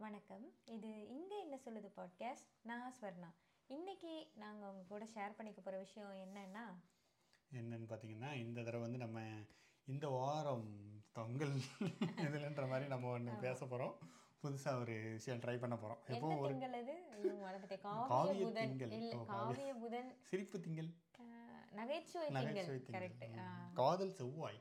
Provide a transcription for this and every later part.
வணக்கம் இது இங்கே என்ன சொல்லுது பாட்காஸ்ட் நான் ஸ்வர்ணா இன்னைக்கு நாங்கள் உங்க கூட ஷேர் பண்ணிக்க போகிற விஷயம் என்னன்னா என்னன்னு பார்த்தீங்கன்னா இந்த தடவை வந்து நம்ம இந்த வாரம் தொங்கல் இதுலன்ற மாதிரி நம்ம ஒன்று பேச போகிறோம் புதுசாக ஒரு விஷயம் ட்ரை பண்ண போகிறோம் என்ன எப்பவும் ஒரு திங்கள் அது ஐயோ, மறந்துட்டேன் காவிய காவிய புதன் திங்கள். இல்லை ஓ, காவிய புதன் சிரிப்பு திங்கள் ஆஹ், நகைச்சுவை திங்கள் நகைச்சுவை கரெக்ட் திங்கள் காதல் செவ்வாய்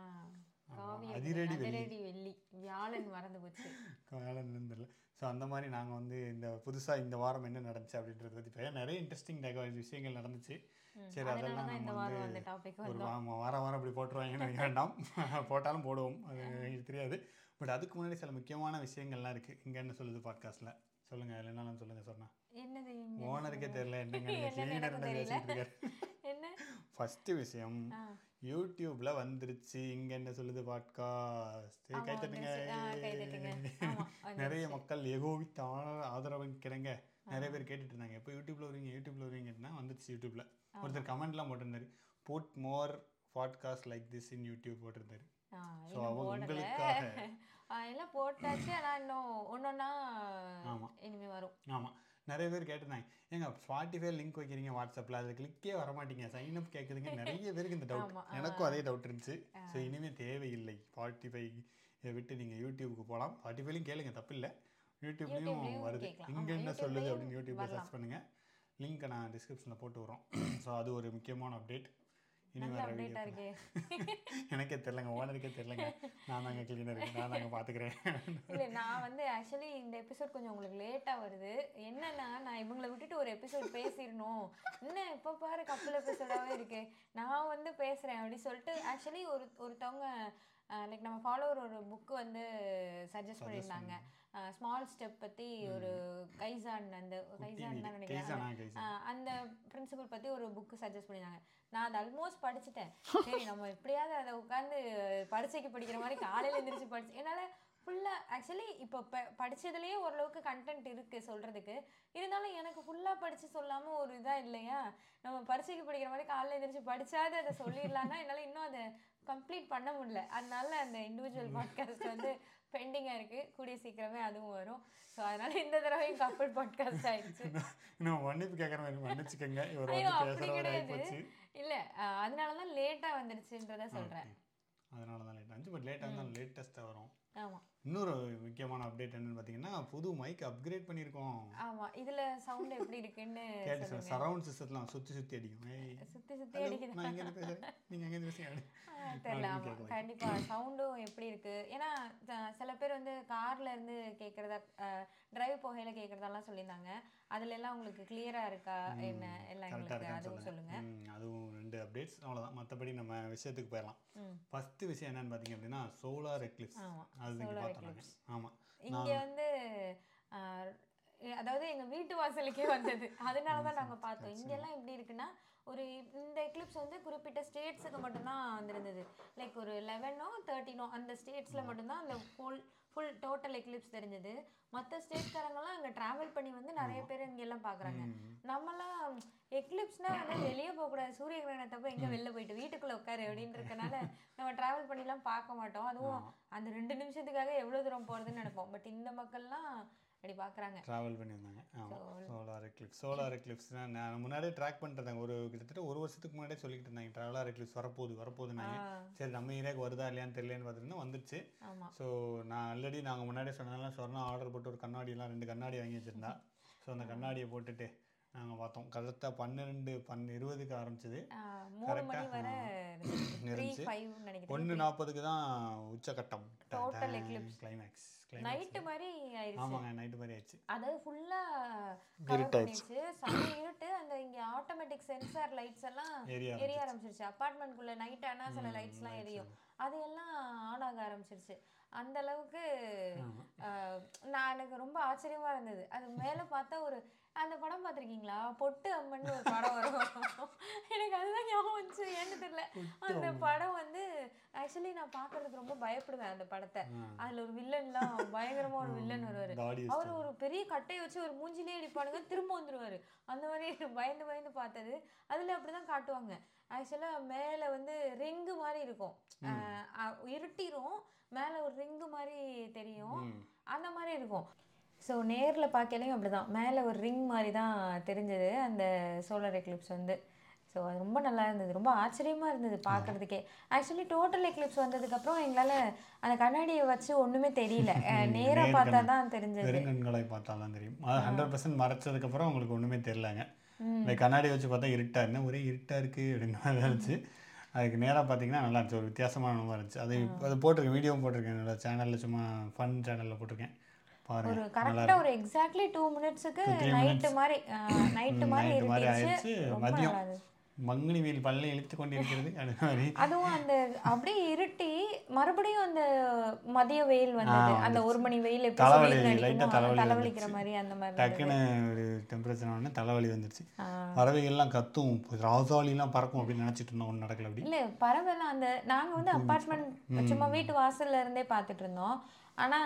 காவிய அதிரடி புதன், அதிரடி வெள்ளி வியாழன் மறந்து போச்சு காலம் தெரியல ஸோ அந்த மாதிரி நாங்கள் வந்து இந்த புதுசாக இந்த வாரம் என்ன நடந்துச்சு அப்படின்றத பற்றி பேச நிறைய இன்ட்ரெஸ்டிங் விஷயங்கள் நடந்துச்சு சரி அதனால அதெல்லாம் தான் இந்த நம்ம வாரம் வந்து அந்த டாபிக் ஒரு வா- வாரம் வாரம் இப்படி போட்டுருவாங்கன்னு நினைக்க வேண்டாம் போட்டாலும் போடுவோம் அது எனக்கு தெரியாது பட் அதுக்கு முன்னாடி சில முக்கியமான விஷயங்கள்லாம் இருக்குது இங்கே என்ன சொல்லுது பாட்காஸ்ட்டில் சொல்லுங்கள் அதில் என்னெல்லாம் சொல்லுங்கள் சொன்னா என்னது இங்க ஓனருக்கே தெரியல என்னங்க என்னன்னு கிளீனர் எனக்கும் தெரியல பேசிட்டு இருக்காரு என்ன ஃபஸ்ட்டு விஷயம் ஆ. யூடியூப்ல வந்துருச்சு இங்க என்ன சொல்லுது பாட்காஸ்ட் ஆமா, கை தட்டுங்க வந்துருச்சு. ஆ, கை தட்டுங்க. ஆமா, நிறைய மக்கள் எகோவித்த ஆதரவுக்கிறங்க நிறைய பேர் கேட்டுட்டு இருந்தாங்க எப்போ யூடியூப்ல வருவீங்க யூடியூப்ல வருவீங்கன்னா வந்துருச்சு யூடியூப்ல ஒருத்தர் கமெண்ட்லாம் போட்டிருந்தாரு put more podcast like this in YouTube போட்டிருந்தாரு ஆ, ஸோ இன்னும் அவங்க போடல. உங்களுக்காக ஆ, எல்லாம் போட்டாச்சு ஆனா இன்னும் ஒன்னொன்னா ஆமா. இனிமே வரும் ஆமாம் நிறைய பேர் கேட்டிருந்தாங்க ஏங்க ஸ்பாட்டிஃபை லிங்க் வைக்கிறீங்க வாட்ஸ்அப்பில் அதில் கிளிக்கே வர மாட்டீங்க சைன் அப் கேட்குதுங்க நிறைய பேருக்கு இந்த டவுட் ஆமா, எனக்கும் அதே டவுட் இருந்துச்சு ஸோ இனிமேல் தேவையில்லை ஸ்பாட்டிஃபை விட்டு நீங்கள் யூடியூபுக்கு போகலாம் ஸ்பாட்டிஃபைலையும் கேளுங்க தப்பில்லை யூடியூப்லேயும் யூடியூப்லயும் வருது கேட்கலாம். இங்கே ஆமா, என்ன சொல்லுது யூடியூப்லயும் அப்படின்னு யூடியூப்பில் சர்ச் பண்ணுங்கள் லிங்க்கை நான் டிஸ்கிரிப்ஷனில் போட்டு வரோம் ஸோ அது ஒரு முக்கியமான அப்டேட் இனி நல்ல வர அப்டேட்டா வீடியோ இருக்கு எனக்கே தெரிலங்க ஓனருக்கே தெரிலங்க நான் தாங்க கிளீனர் நான் தாங்க பார்த்துக்கிறேன் இல்ல நான் வந்து ஆக்சுவலி இந்த எபிசோட் கொஞ்சம் உங்களுக்கு லேட்டா வருது என்னன்னா நான் இவங்களை விட்டுட்டு ஒரு எபிசோட் பேசிடணும் என்ன எப்ப பாரு கப்பல் எபிசோடாவே இருக்கு நான் வந்து பேசுறேன் அப்படின்னு சொல்லிட்டு ஆக்சுவலி ஒரு ஒருத்தவங்க லைக் நம்ம ஃபாலோவர் ஒரு புக் வந்து சஜஸ்ட் பண்ணியிருந்தாங்க ஸ்மால் ஸ்டெப் பத்தி ஒரு கைசான் அந்த கைசான் தான் நினைக்கிறேன் கைசானா கைசான் ஆஹ் அந்த பிரின்சிபல் பத்தி ஒரு புக் சஜஸ்ட் பண்ணிருந்தாங்க நான் அதை ஆல்மோஸ்ட் படிச்சுட்டேன் சரி நம்ம எப்படியாவது அதை உட்காந்து பரீட்சைக்கு படிக்கிற மாதிரி காலையில எந்திரிச்சு படிச்சு என்னால ஃபுல்லா ஆக்சுவலி இப்போ ப படிச்சதுலயே ஓரளவுக்கு கண்டென்ட் இருக்கு சொல்றதுக்கு இருந்தாலும் எனக்கு ஃபுல்லா படிச்சு சொல்லாம ஒரு இதா இல்லையா நம்ம பரீட்சைக்கு படிக்கிற மாதிரி காலையில எந்திரிச்சு படிச்சாது அதை சொல்லிடலாம்னா என்னால இன்னும் அதை கம்ப்ளீட் பண்ண முடியல அதனால அந்த இண்டிவிஜுவல் பாட்காஸ்ட் வந்து பெண்டிங்கா இருக்கு கூடிய சீக்கிரமே அதுவும் வரும் ஸோ அதனால இந்த தடவையும் கப்பல் பாட்காஸ்ட் ஆயிடுச்சு இன்னும் மன்னிப்பு கேட்குற மாதிரி மன்னிச்சுக்கோங்க இவர் ஐயோ வந்து அப்படி பேசுகிறவர் கிடையாது ஆகிப்போச்சு இல்ல அஹ், அதனாலதான் லேட்டா வந்துருச்சுன்றத சொல்றேன் அதனால தான் லேட் ஆச்சு பட் லேட்டாக இருந்தாலும் லேட்டஸ்ட்டாக வரும் ஆமா இன்னொரு முக்கியமான அப்டேட் என்னன்னு பார்த்தீங்கன்னா புது மைக் அப்கிரேட் பண்ணியிருக்கோம் ஆமா இதுல சவுண்ட் எப்படி இருக்குன்னு கேட்டு சரவுண்ட் சிஸ்டத்தில் சுற்றி சுற்றி அடிக்கும் ஏய் சுத்தி சுத்தி hello, அடிக்குது நான் இங்கே பேசுகிறேன் நீங்கள் எங்கே பேசுங்க ஆ, தெரியல ஆமா கண்டிப்பா சவுண்டும் எப்படி இருக்கு ஏன்னா த- சில பேர் வந்து கார்ல இருந்து கேக்குறதா டிரைவ் போகையில கேக்குறதெல்லாம் சொல்லியிருந்தாங்க அதுல எல்லாம் உங்களுக்கு கிளியரா இருக்கா என்ன எல்லாம் கரெக்டாக எங்களுக்கு இருக்கான்னு அதுவும் சொல்லுங்க சொல்லுங்கள் அதுவும் ரெண்டு அப்டேட்ஸ் அவ்வளோதான் மற்றபடி நம்ம விஷயத்துக்கு போயிடலாம் ம். ஃபஸ்ட்டு விஷயம் என்னன்னு பார்த்தீங்க அப்படின்னா சோலார் எக்லிப்ஸ் ஆமா, அது நீங்கள் solar பார்த்தோம் நாங்கள் ஆமாம் இங்க வந்து ஆஹ், எ- அதாவது எங்க வீட்டு வாசலுக்கே வந்தது அதனால தான் நாங்க பார்த்தோம் இங்க எல்லாம் எப்படி இருக்குன்னா ஒரு இந்த எக்லிப்ஸ் வந்து குறிப்பிட்ட ஸ்டேட்ஸுக்கு மட்டும்தான் வந்திருந்தது லைக் ஒரு லெவனோ தேர்ட்டினோ அந்த ஸ்டேட்ஸ்ல மட்டும்தான் அந்த ஃபுல் ஃபுல் டோட்டல் எக்லிப்ஸ் தெரிஞ்சது மற்ற ஸ்டேட்காரங்கெல்லாம் அங்கே ட்ராவல் பண்ணி வந்து நிறைய பேர் இங்க எல்லாம் பார்க்குறாங்க நம்மலாம் எக்லிப்ஸ்னா வந்து வெளியே போகக்கூடாது சூரிய கிரகணத்தப்ப எங்க வெளில போயிட்டு வீட்டுக்குள்ள உட்காரு அப்படின்னு இருக்கனால நம்ம டிராவல் பண்ணிலாம் பார்க்க மாட்டோம் அதுவும் அந்த ரெண்டு நிமிஷத்துக்காக எவ்வளவு தூரம் போறதுன்னு நினைப்போம் பட் இந்த மக்கள்லாம் அப்படி பார்க்கறாங்க ட்ராவல் பண்ணி வந்தாங்க ஆமாம் சோலார் எக்லிப்ஸ் சோலார் எக்லிப்ஸ்னா நான் முன்னாடியே ட்ராக் பண்ணிட்டு ஒரு கிட்டத்தட்ட ஒரு வருஷத்துக்கு முன்னாடியே சொல்லிக்கிட்டு இருந்தாங்க ட்ராவலார் எக்லிப்ஸ் வரப்போகுது வரப்போகுதுனாங்க சரி நம்ம ஏரியாவுக்கு வருதா இல்லையான்னு தெரியலன்னு பார்த்துட்டு வந்துருச்சு ஆமா ஸோ நான் ஆல்ரெடி நாங்கள் முன்னாடியே சொன்னதெல்லாம் சொன்னா ஆர்டர் போட்டு ஒரு கண்ணாடியெல்லாம் ரெண்டு கண்ணாடி வாங்கி வச்சிருந்தா ஸோ அந்த கண்ணாடியை போட்டுட்டு நாங்கள் பார்த்தோம் கரெக்டாக பன்னெண்டு பன் இருபதுக்கு ஆரம்பிச்சது ஆஹ் மூணு மணி வரை த்ரீ இருந்துச்சு. ஃபைவ் நினைக்கிறேன் ஒன்று நாற்பதுக்கு தான் உச்சக்கட்டம் Total eclipse. கிளைமேக்ஸ் நைட்டு மாதிரி ஆயிடுச்சு ஆமாங்க நைட்டு மாதிரி ஆயிடுச்சு அதாவது ஃபுல்லா கவர் பண்ணிடுச்சு செம்ம இருட்டு அந்த இங்க ஆட்டோமேட்டிக் சென்சார் லைட்ஸ் எல்லாம் எரிய எரிய ஆரம்பிச்சிருச்சு அப்பார்ட்மெண்ட்குள்ள நைட் ஆனா சில லைட்ஸ்லாம் எரியும் அது எல்லாம் ஆன் ஆக ஆரம்பிச்சிருச்சு அந்த அளவுக்கு ஆஹ், நான் எனக்கு ரொம்ப ஆச்சரியமா இருந்தது அது மேல பார்த்தா ஒரு அந்த படம் பார்த்திருக்கீங்களா பொட்டு அம்மன் ஒரு படம் வரும் எனக்கு அதுதான் ஞாபகம் வந்துச்சு ஏன்னு தெரியல அந்த படம் வந்து ஆக்சுவலி நான் பார்க்கறதுக்கு ரொம்ப பயப்படுவேன் அந்த படத்தை அதுல ஒரு வில்லன்லாம் பயங்கரமா ஒரு வில்லன் வருவாரு தாடி அவர் ஒரு பெரிய கட்டையை வச்சு ஒரு மூஞ்சிலே அடிப்பானுங்க திரும்ப வந்துருவாரு அந்த மாதிரி பயந்து பயந்து பார்த்தது அதுல அப்படிதான் காட்டுவாங்க ஆக்சுவலா மேல வந்து ரிங்கு மாதிரி இருக்கும் அஹ் அஹ் இருட்டிரும் மேல ஒரு ரிங்கு மாதிரி தெரியும் அந்த மாதிரி இருக்கும் ஸோ நேரில் பார்க்கலையும் அப்படிதான் மேலே ஒரு ரிங் மாதிரி தான் தெரிஞ்சது அந்த சோலார் எக்லிப்ஸ் வந்து ஸோ அது ரொம்ப நல்லா இருந்தது ரொம்ப ஆச்சரியமாக இருந்தது பார்க்கறதுக்கே ஆக்சுவலி டோட்டல் எக்லிப்ஸ் வந்ததுக்கப்புறம் எங்களால் அந்த கண்ணாடியை வச்சு ஒன்றுமே தெரியல நேராக நேர் பார்த்தா கண்ணு. தான் தெரிஞ்சது வெறுங்கண்களை பார்த்தாலாம் தெரியும் அது ஹண்ட்ரட் பர்சன்ட் மறைச்சதுக்கப்புறம் உங்களுக்கு ஒன்றுமே தெரிலங்க இந்த கண்ணாடி வச்சு பார்த்தா இருட்டா என்ன ஒரே இருட்டா இருக்கு அப்படின்னு மாதிரி இருந்துச்சு அதுக்கு நேராக பார்த்தீங்கன்னா நல்லா இருந்துச்சு ஒரு வித்தியாசமான அனுபவம் இருந்துச்சு அது அது போட்டிருக்கேன் வீடியோவும் போட்டிருக்கேன் என்னோட சேனலில் சும்மா ஃபன் சேனலில் போட்டிருக்கேன் ஒரு பாருங்க நல்லா கரெக்டாக ஒரு எக்ஸாக்ட்லி டூ மினிட்ஸுக்கு Two, three நைட்டு மாதிரி நைட்டு ம், மாதிரி night மாதிரி இருந்துச்சு ஆயிடுச்சு. ரொம்ப மதியம். நல்லா இருந்துச்சு மங்கினி வெயில் பல்லை இழுத்து கொண்டு இருக்கிறது அது மாதிரி அதுவும் அந்த அப்படியே இருட்டி மறுபடியும் அந்த மதிய வெயில் வந்தது ஆ, அந்த ஒரு மணி வெயில் எப்படி தலைவலி, சொல்லிட்டு light ஆ அடிக்குமோ, தலைவலி தலைவலிக்கிற வந்துருச்சு. மாதிரி அந்த மாதிரி டக்குன்னு ஒரு டெம்பரேச்சர் உடனே தலைவலி வந்துருச்சு ஆ. பறவைகள்லாம் கத்தும் ராசாலிலாம் பறக்கும் அப்படின்னு நினச்சிட்டு இருந்தோம் ஒன்றும் நடக்கல அப்படி இல்ல பரவாயில்ல அந்த நாங்க வந்து அப்பார்ட்மெண்ட் சும்மா வீட்டு வாசல்ல இருந்தே பார்த்துட்டு இருந்தோம் ஆனா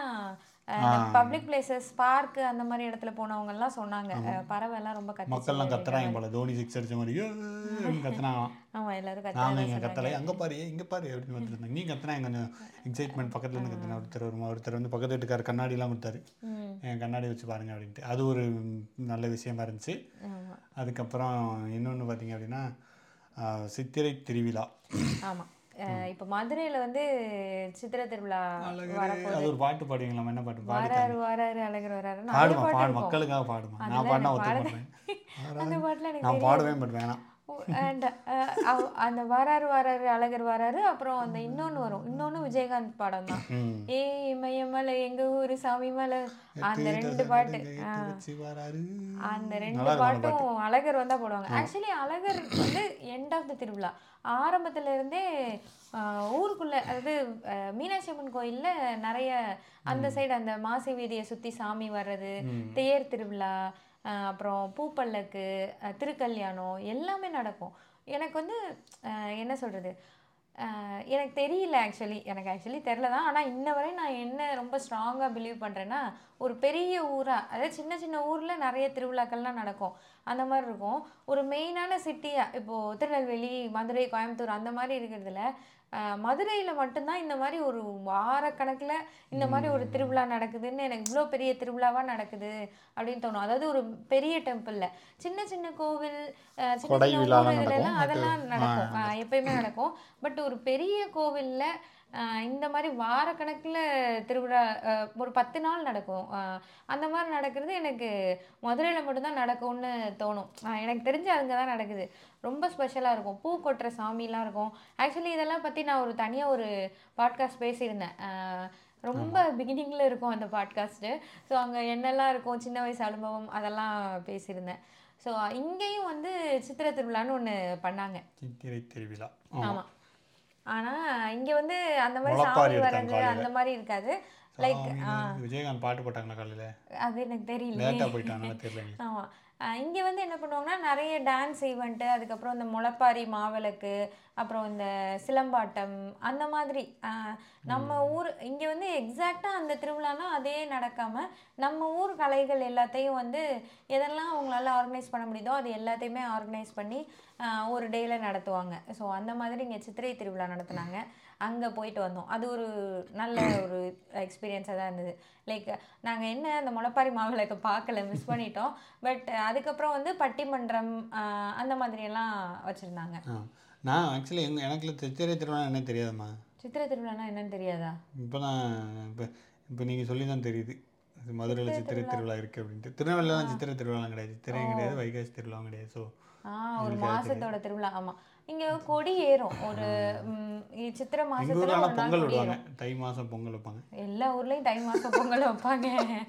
பப்ளிக் பிளேசஸ் பார்க் அந்த மாதிரி இடத்துல போனவங்க எல்லாம் சொன்னாங்க அஹ், பறவை எல்லாம் ரொம்ப கத்தி மக்கள்லாம் கத்துறாங்க போல தோனி சிக்ஸ் அடிச்ச மாதிரி ஏன்னு கத்துனாங்களாம் ஆமா எல்லாரும் நாங்க கத்தி இங்க கத்தலை அங்க பாரு இங்க பாரு அப்படின்னு வந்துட்டு இருந்தாங்க நீ கத்துனா கொஞ்சம் எக்ஸைட்மெண்ட் பக்கத்துல இருந்து கத்துனா ஒருத்தர் வருமா ஒருத்தர் வந்து பக்கத்து வீட்டுக்கார கண்ணாடி எல்லாம் கொடுத்தாரு ம் என் கண்ணாடி வச்சு பாருங்க அப்படின்ட்டு அது ஒரு நல்ல விஷயமா இருந்துச்சு ஆமா அதுக்கப்புறம் இன்னொன்று பார்த்தீங்க அப்படின்னா ஆஹ், சித்திரை திருவிழா ஆமா அஹ், இப்ப மதுரையில வந்து சித்திரை திருவிழா வரப்போகுது அது ஒரு பாட்டு பாடுவீங்களா என்ன பாட்டு பாடு வராரு வராரு அழகர் வராரு நிறைய பாடுமா பாட்டு பாடு இருக்கும் மக்களுக்காக பாடுமா நான் அதெல்லாம் பாடினா எனக்கு ஒத்துக்க பாட- மாட்டேன் அந்த பாட்டுல எனக்கு நான் பாடுவேன் பட் வேணாம் ஓ, and, அஹ், அவ- அந்த வராரு வராரு அழகர் வராரு அப்புறம் அந்த இன்னொன்னு வரும் இன்னொன்னு விஜயகாந்த் படம் தான் ம் ஏ இமயமலை எங்க ஊரு சாமி மலை அந்த ரெண்டு பாட்டு எட்டு ஆ. வச்சு வராரு. அந்த ரெண்டு நல்லா இருக்கும் அந்த பாட்டும் அழகர் வந்தா போடுவாங்க ஆக்சுவலி அழகர் வந்து எண்ட் ஆஃப் த திருவிழா ஆரம்பத்துல இருந்தே ஆஹ், ஊருக்குள்ள அதாவது ஆஹ், மீனாட்சி அம்மன் கோயில்ல நிறைய அந்த சைடு அந்த மாசி வீதியை சுத்தி சாமி வர்றது ம். தேர் திருவிழா ஆஹ், அப்புறம் பூப்பல்லக்கு ஆஹ், திருக்கல்யாணம் எல்லாமே நடக்கும் எனக்கு வந்து ஆஹ், என்ன சொல்றது ஆஹ், எனக்கு தெரியல ஆக்சுவலி எனக்கு ஆக்சுவலி தெரில தான் ஆனால் இன்ன வரை நான் என்ன ரொம்ப ஸ்ட்ராங்காக பிலீவ் பண்ணுறேன்னா ஒரு பெரிய ஊராக அதாவது சின்ன சின்ன ஊரில் நிறைய திருவிழாக்கள்லாம் நடக்கும் அந்த மாதிரி இருக்கும் ஒரு மெயினான சிட்டியாக இப்போது திருநெல்வேலி மதுரை கோயம்புத்தூர் அந்த மாதிரி இருக்கிறதுல மதுரையில் மட்டும்தான் இந்த மாதிரி ஒரு வாரக்கணக்கில் இந்த மாதிரி ஒரு திருவிழா நடக்குதுன்னு எனக்கு இவ்வளோ பெரிய திருவிழாவாக நடக்குது அப்படின்னு தோணும் அதாவது ஒரு பெரிய டெம்பிளில் சின்ன சின்ன கோவில் அஹ், சின்ன கொடை சின்ன விழாலாம் ஊர் இதுலலாம் நடக்கும். அதெல்லாம் அது- நடக்கும் அஹ், எப்பயுமே நடக்கும் பட் ஒரு பெரிய கோவில்ல அஹ், இந்த மாதிரி வாரக்கணக்கில் திருவிழா அஹ், ஒரு பத்து நாள் நடக்கும் அஹ், அந்த மாதிரி நடக்கிறது எனக்கு மதுரையில் மட்டும்தான் நடக்கும்னு தோணும் அஹ், எனக்கு தெரிஞ்சு அங்கே தான் நடக்குது ரொம்ப ஸ்பெஷலாக இருக்கும் பூ கொட்டுற சாமிலாம் இருக்கும் ஆக்சுவலி இதெல்லாம் பற்றி நான் ஒரு தனியாக ஒரு பாட்காஸ்ட் பேசியிருந்தேன் அஹ், ரொம்ப பிகினிங்கில் இருக்கும் அந்த பாட்காஸ்ட்டு ஸோ அங்கே என்னெல்லாம் இருக்கும் சின்ன வயசு அனுபவம் அதெல்லாம் பேசியிருந்தேன் ஸோ இங்கேயும் வந்து சித்திரை திருவிழான்னு ஒன்று பண்ணாங்க சித்திரை திருவிழா ஆமா. ஆமாம் ஆனால் இங்கே வந்து அந்த மாதிரி முளைப்பாரி சாமி எடுத்தாங்க வர்றது காலையில. அந்த மாதிரி இருக்காது லைக் சாமி, விஜயகாந்த் பாட்டு போட்டாங்களா காலையில அது எனக்கு தெரியல லேட்டா போயிட்டாங்க தெரியல எங்களுக்கு. ஆமாம் இங்கே வந்து என்ன பண்ணுவாங்கன்னா நிறைய டான்ஸ் ஈவெண்ட்டு அதுக்கப்புறம் இந்த முளைப்பாரி மாவிளக்கு அப்புறம் இந்த சிலம்பாட்டம் அந்த மாதிரி ஆஹ், நம்ம ஊர் இங்கே வந்து எக்ஸாக்டாக அந்த திருவிழானா அதே நடக்காமல் நம்ம ஊர் கலைகள் எல்லாத்தையும் வந்து எதெல்லாம் அவங்களால ஆர்கனைஸ் பண்ண முடியுதோ அது எல்லாத்தையுமே ஆர்கனைஸ் பண்ணி ஆஹ், ஒரு டேயில் நடத்துவாங்க ஸோ அந்த மாதிரி இங்கே சித்திரை திருவிழா நடத்துனாங்க அங்கே போயிட்டு வந்தோம் அது ஒரு நல்ல ஒரு எக்ஸ்பீரியன்ஸாக தான் இருந்தது லைக் நாங்கள் என்ன அந்த முளைப்பாரி மாவிளக்கை பார்க்கல மிஸ் பண்ணிட்டோம் பட் அதுக்கப்புறம் வந்து பட்டிமன்றம் ஆஹ், அந்த மாதிரியெல்லாம் வச்சுருந்தாங்க ஆ. நான் ஆக்சுவலி எங்க எனக்குல சித்திரை திருவிழா என்ன தெரியாதும்மா சித்திரை திருவிழானா என்னன்னு தெரியாதா இப்போ தான் இப்போ இப்போ நீங்கள் சொல்லி தான் தெரியுது இது மதுரையில் சித்திரை திருவிழா இருக்குது அப்படின்ட்டு திருநெல்வேலிலாம் சித்திரை திருவிழாலாம் கிடையாது சித்திரையும் கிடையாது வைகாசி திருவிழாவும் கிடையாது ஸோ ஆ ஒரு மாசத்தோட திருவிழா ஆமா இங்க கொடி ஏறும் ஒரு ம், இ- சித்திரை எங்கள் மாசத்துல ஊரில் ஒரு நாள் பொங்கல் கொடி விடுவாங்க ஏறும் தை மாதம் பொங்கல் வைப்பாங்க எல்லா ஊர்லயும் தை மாசம் பொங்கல் வைப்பாங்க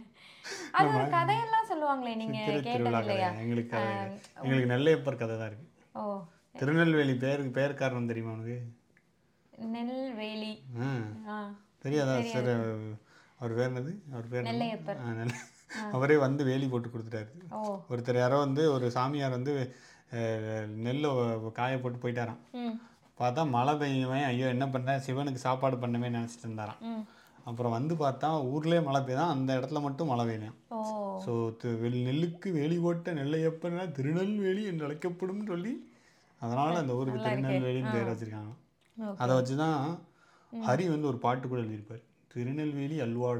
அது ஒரு கதையெல்லாம் சொல்லுவாங்களே நீங்க சித்திரை கேட்டது திருவிழா இல்லையா கிடையாது எங்களுக்கு கதை கிடையாது. எங்களுக்கு நெல்லையப்பர் கதை தான் இருக்குது ஓ திருநெல்வேலி பேருக்கு பேர் காரணம் தெரியுமா உனக்கு நெல்வேலி ஆ ஆ தெரியாதா சார் அவர் பேர் என்னது அவர் பேர் என்னது? நெல்லையப்பர். ஆ, நெல்லை அவரே வந்து வேலி போட்டு கொடுத்துட்டாரு ஓ ஒருத்தர் யாரோ வந்து ஒரு சாமியார் வந்து அஹ், நெல்லை வ- காய போட்டு போயிட்டாராம் ம் பார்த்தா மழை பெய்யுவேன் ஐயோ என்ன பண்ணேன் சிவனுக்கு சாப்பாடு பண்ணவே நினச்சிட்டு இருந்தாராம் ம் அப்புறம் வந்து பார்த்தா ஊர்லேயே மழை பெய்தான் அந்த இடத்துல மட்டும் மழை பெய்யலாம் ஓ ஸோ நெல்லுக்கு வேலி போட்ட நெல்லையப்பன்னா திருநெல்வேலி என்று அழைக்கப்படும் சொல்லி அதனால் அந்த ஊருக்கு நல்லா இருக்கே. திருநெல்வேலின்னு பேர் வச்சுருக்காங்க ஓகே அதை வச்சு தான் ஹரி வந்து ஒரு பாட்டு கூட எழுதியிருப்பார் திருநெல்வேலி அல்வாடா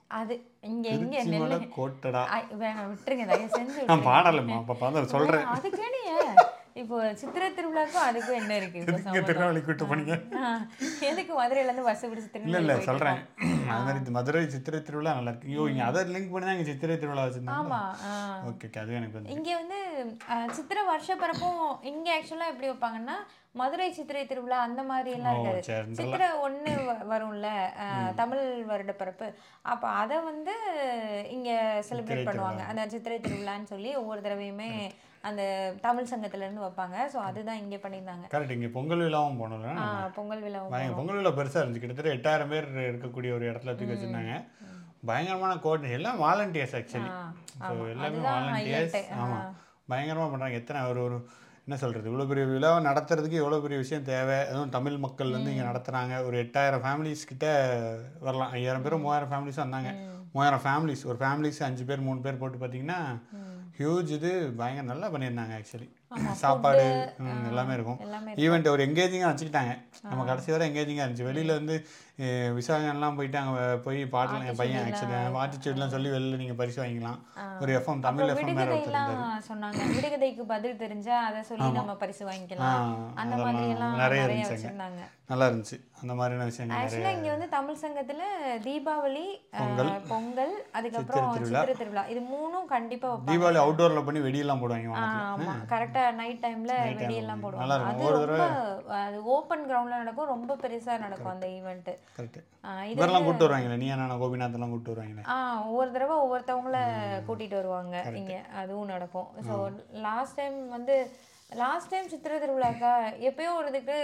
அது இங்க எங்க திருச்சி நெல்லு மலை கோட்டடா ஐ, வேணாம் விட்டுருங்க தயவு செஞ்சு நான் விட்டுருங்க. பாடலைம்மா அப்போ பார்த்தா சொல்கிறேன் ஆ, அதுக்கேடியே இப்போ சித்திரை திருவிழாக்கும் அதுக்கும் என்ன இருக்கு இப்போ இங்கே சம்மந்தம்? திருநெல்வேலி கூட்டு போனீங்க ஆ, எதுக்கு மதுரையில இருந்து பஸ் பிடிச்சி இல்லை திருநெல்வேலி இல்லை போயிட்டு சொல்கிறேன் இருக்கோம்? அது மாதிரி இந்த மதுரை சித்திரை திருவிழா நல்லா இருக்கு ஐயோ இங்கே அதை லிங்க் பண்ணி தான் இங்கே சித்திரை திருவிழா வச்சுருந்தாங்க ஆமா ஆ. ஓகே ஓகே அதுவும் எனக்கு வந்து இங்க வந்து அஹ், சித்திரை வருஷ பிறப்பும் இங்க ஆக்சுவலா எப்படி வைப்பாங்கன்னா மதுரை சித்திரை திருவிழா அந்த மாதிரி எல்லாம் ஓ இருக்காது சரி சித்திரை ஒண்ணு வ- வரும்ல அஹ், தமிழ் வருட பிறப்பு அப்ப அத வந்து இங்க செலிப்ரேட் பண்ணுவாங்க அந்த சித்திரை திருவிழான்னு சொல்லி ஒவ்வொரு தடவையுமே அந்த தமிழ் சங்கத்துல இருந்து வைப்பாங்க சோ அதுதான் இங்க பண்ணியிருந்தாங்க கரெக்ட் இங்கே பொங்கல் விழாவும் போனோம்ல ஆ, பொங்கல் விழா பயங்கர பொங்கல் விழா பெருசாக இருந்துச்சு கிட்டத்தட்ட எட்டாயிரம் பேர் இருக்கக்கூடிய ஒரு இடத்துல தூக்கி வச்சுருந்தாங்க பயங்கரமான கோட் எல்லாம் வாலண்டியர்ஸ் ஆக்சுவலி ஸோ எல்லாமே அதுதான் வாலண்டியர்ஸ் highlight. ஆ. ஆமாம் பயங்கரமாக பண்ணுறாங்க எத்தனை ஒரு ஒரு என்ன சொல்கிறது இவ்வளோ பெரிய விழாவை நடத்துறதுக்கு எவ்வளோ பெரிய விஷயம் தேவை அதுவும் தமிழ் மக்கள் வந்து இங்கே நடத்துகிறாங்க ஒரு எட்டாயிரம் ஃபேமிலிஸ் கிட்ட வரலாம் ஐயாயிரம் பேரும் மூவாயிரம் ஃபேமிலிஸும் வந்தாங்க மூவாயிரம் ஃபேமிலிஸ் ஒரு ஃபேமிலிஸ் அஞ்சு பேர் மூணு பேர் போட்டு பார்த்தீங்கன்னா ஹியூஜ் இது பயங்கர நல்லா பண்ணியிருந்தாங்க ஆக்சுவலி சாப்பாடு ம், எல்லாமே இருக்கும் எல்லாமே ஈவெண்ட் ஒரு எங்கேஜிங்காக வச்சுக்கிட்டாங்க நம்ம கடைசி வரை எங்கேஜிங்காக இருந்துச்சு வெளியில் வந்து அஹ், விசாகம்லாம் போயிட்டு அங்கே போய் பாட்டெலாம் என் பையன் ஆக்சுவலி வாட்டிச்சூட்லாம் சொல்லி வெளியில் நீங்கள் பரிசு வாங்கிக்கலாம் ஒரு எஃப்எம் தமிழ் எஃப்எம் வேறு ஒருத்தர் இருந்தார் விடுகதைலாம் சொன்னாங்க விடுகதைக்கு பதில் தெரிஞ்சா அதை சொல்லி நம்ம பரிசு ஆ வாங்கிக்கலாம் அந்த மாதிரி எல்லாம் அதெல்லாம் நிறைய நிறைய இருந்துச்சுங்க வச்சிருந்தாங்க நல்லா இருந்துச்சு அந்த மாதிரியான விஷயங்கள் நிறைய ஆக்சுவலா இங்க வந்து தமிழ் சங்கத்துல தீபாவளி அஹ், பொங்கல் அதுக்கப்புறம் சித்திரை திருவிழா இது மூணும் கண்டிப்பா வைப்பாங்க தீபாவளி அவுட்டோரில் பண்ணி வெடியெல்லாம் போடுவாங்க ஆ, வானத்தில் ஆமா கரெக்டா நைட் டைம்ல வெடியெல்லாம் நல்லா போடுவாங்க இருக்கும். அது ஒரு ரொம்ப அது ஓப்பன் கிரவுண்ட்ல நடக்கும் ரொம்ப பெருசா நடக்கும் அந்த ஈவெண்ட் கரெக்டு இது இவரெல்லாம் கூப்பிட்டு வருவாங்களே நீ என்ன கோபிநாத்லாம் கூப்பிட்டு வருவாங்களே ஆ ஒவ்வொரு தடவை ஒவ்வொருத்தவங்கள கூட்டிட்டு வருவாங்க இங்க அதுவும் நடக்கும் ஸோ லாஸ்ட் டைம் வந்து லாஸ்ட் டைம் சித்திரை திருவிழாக்கா எப்பயோ ஒரு இதுக்கு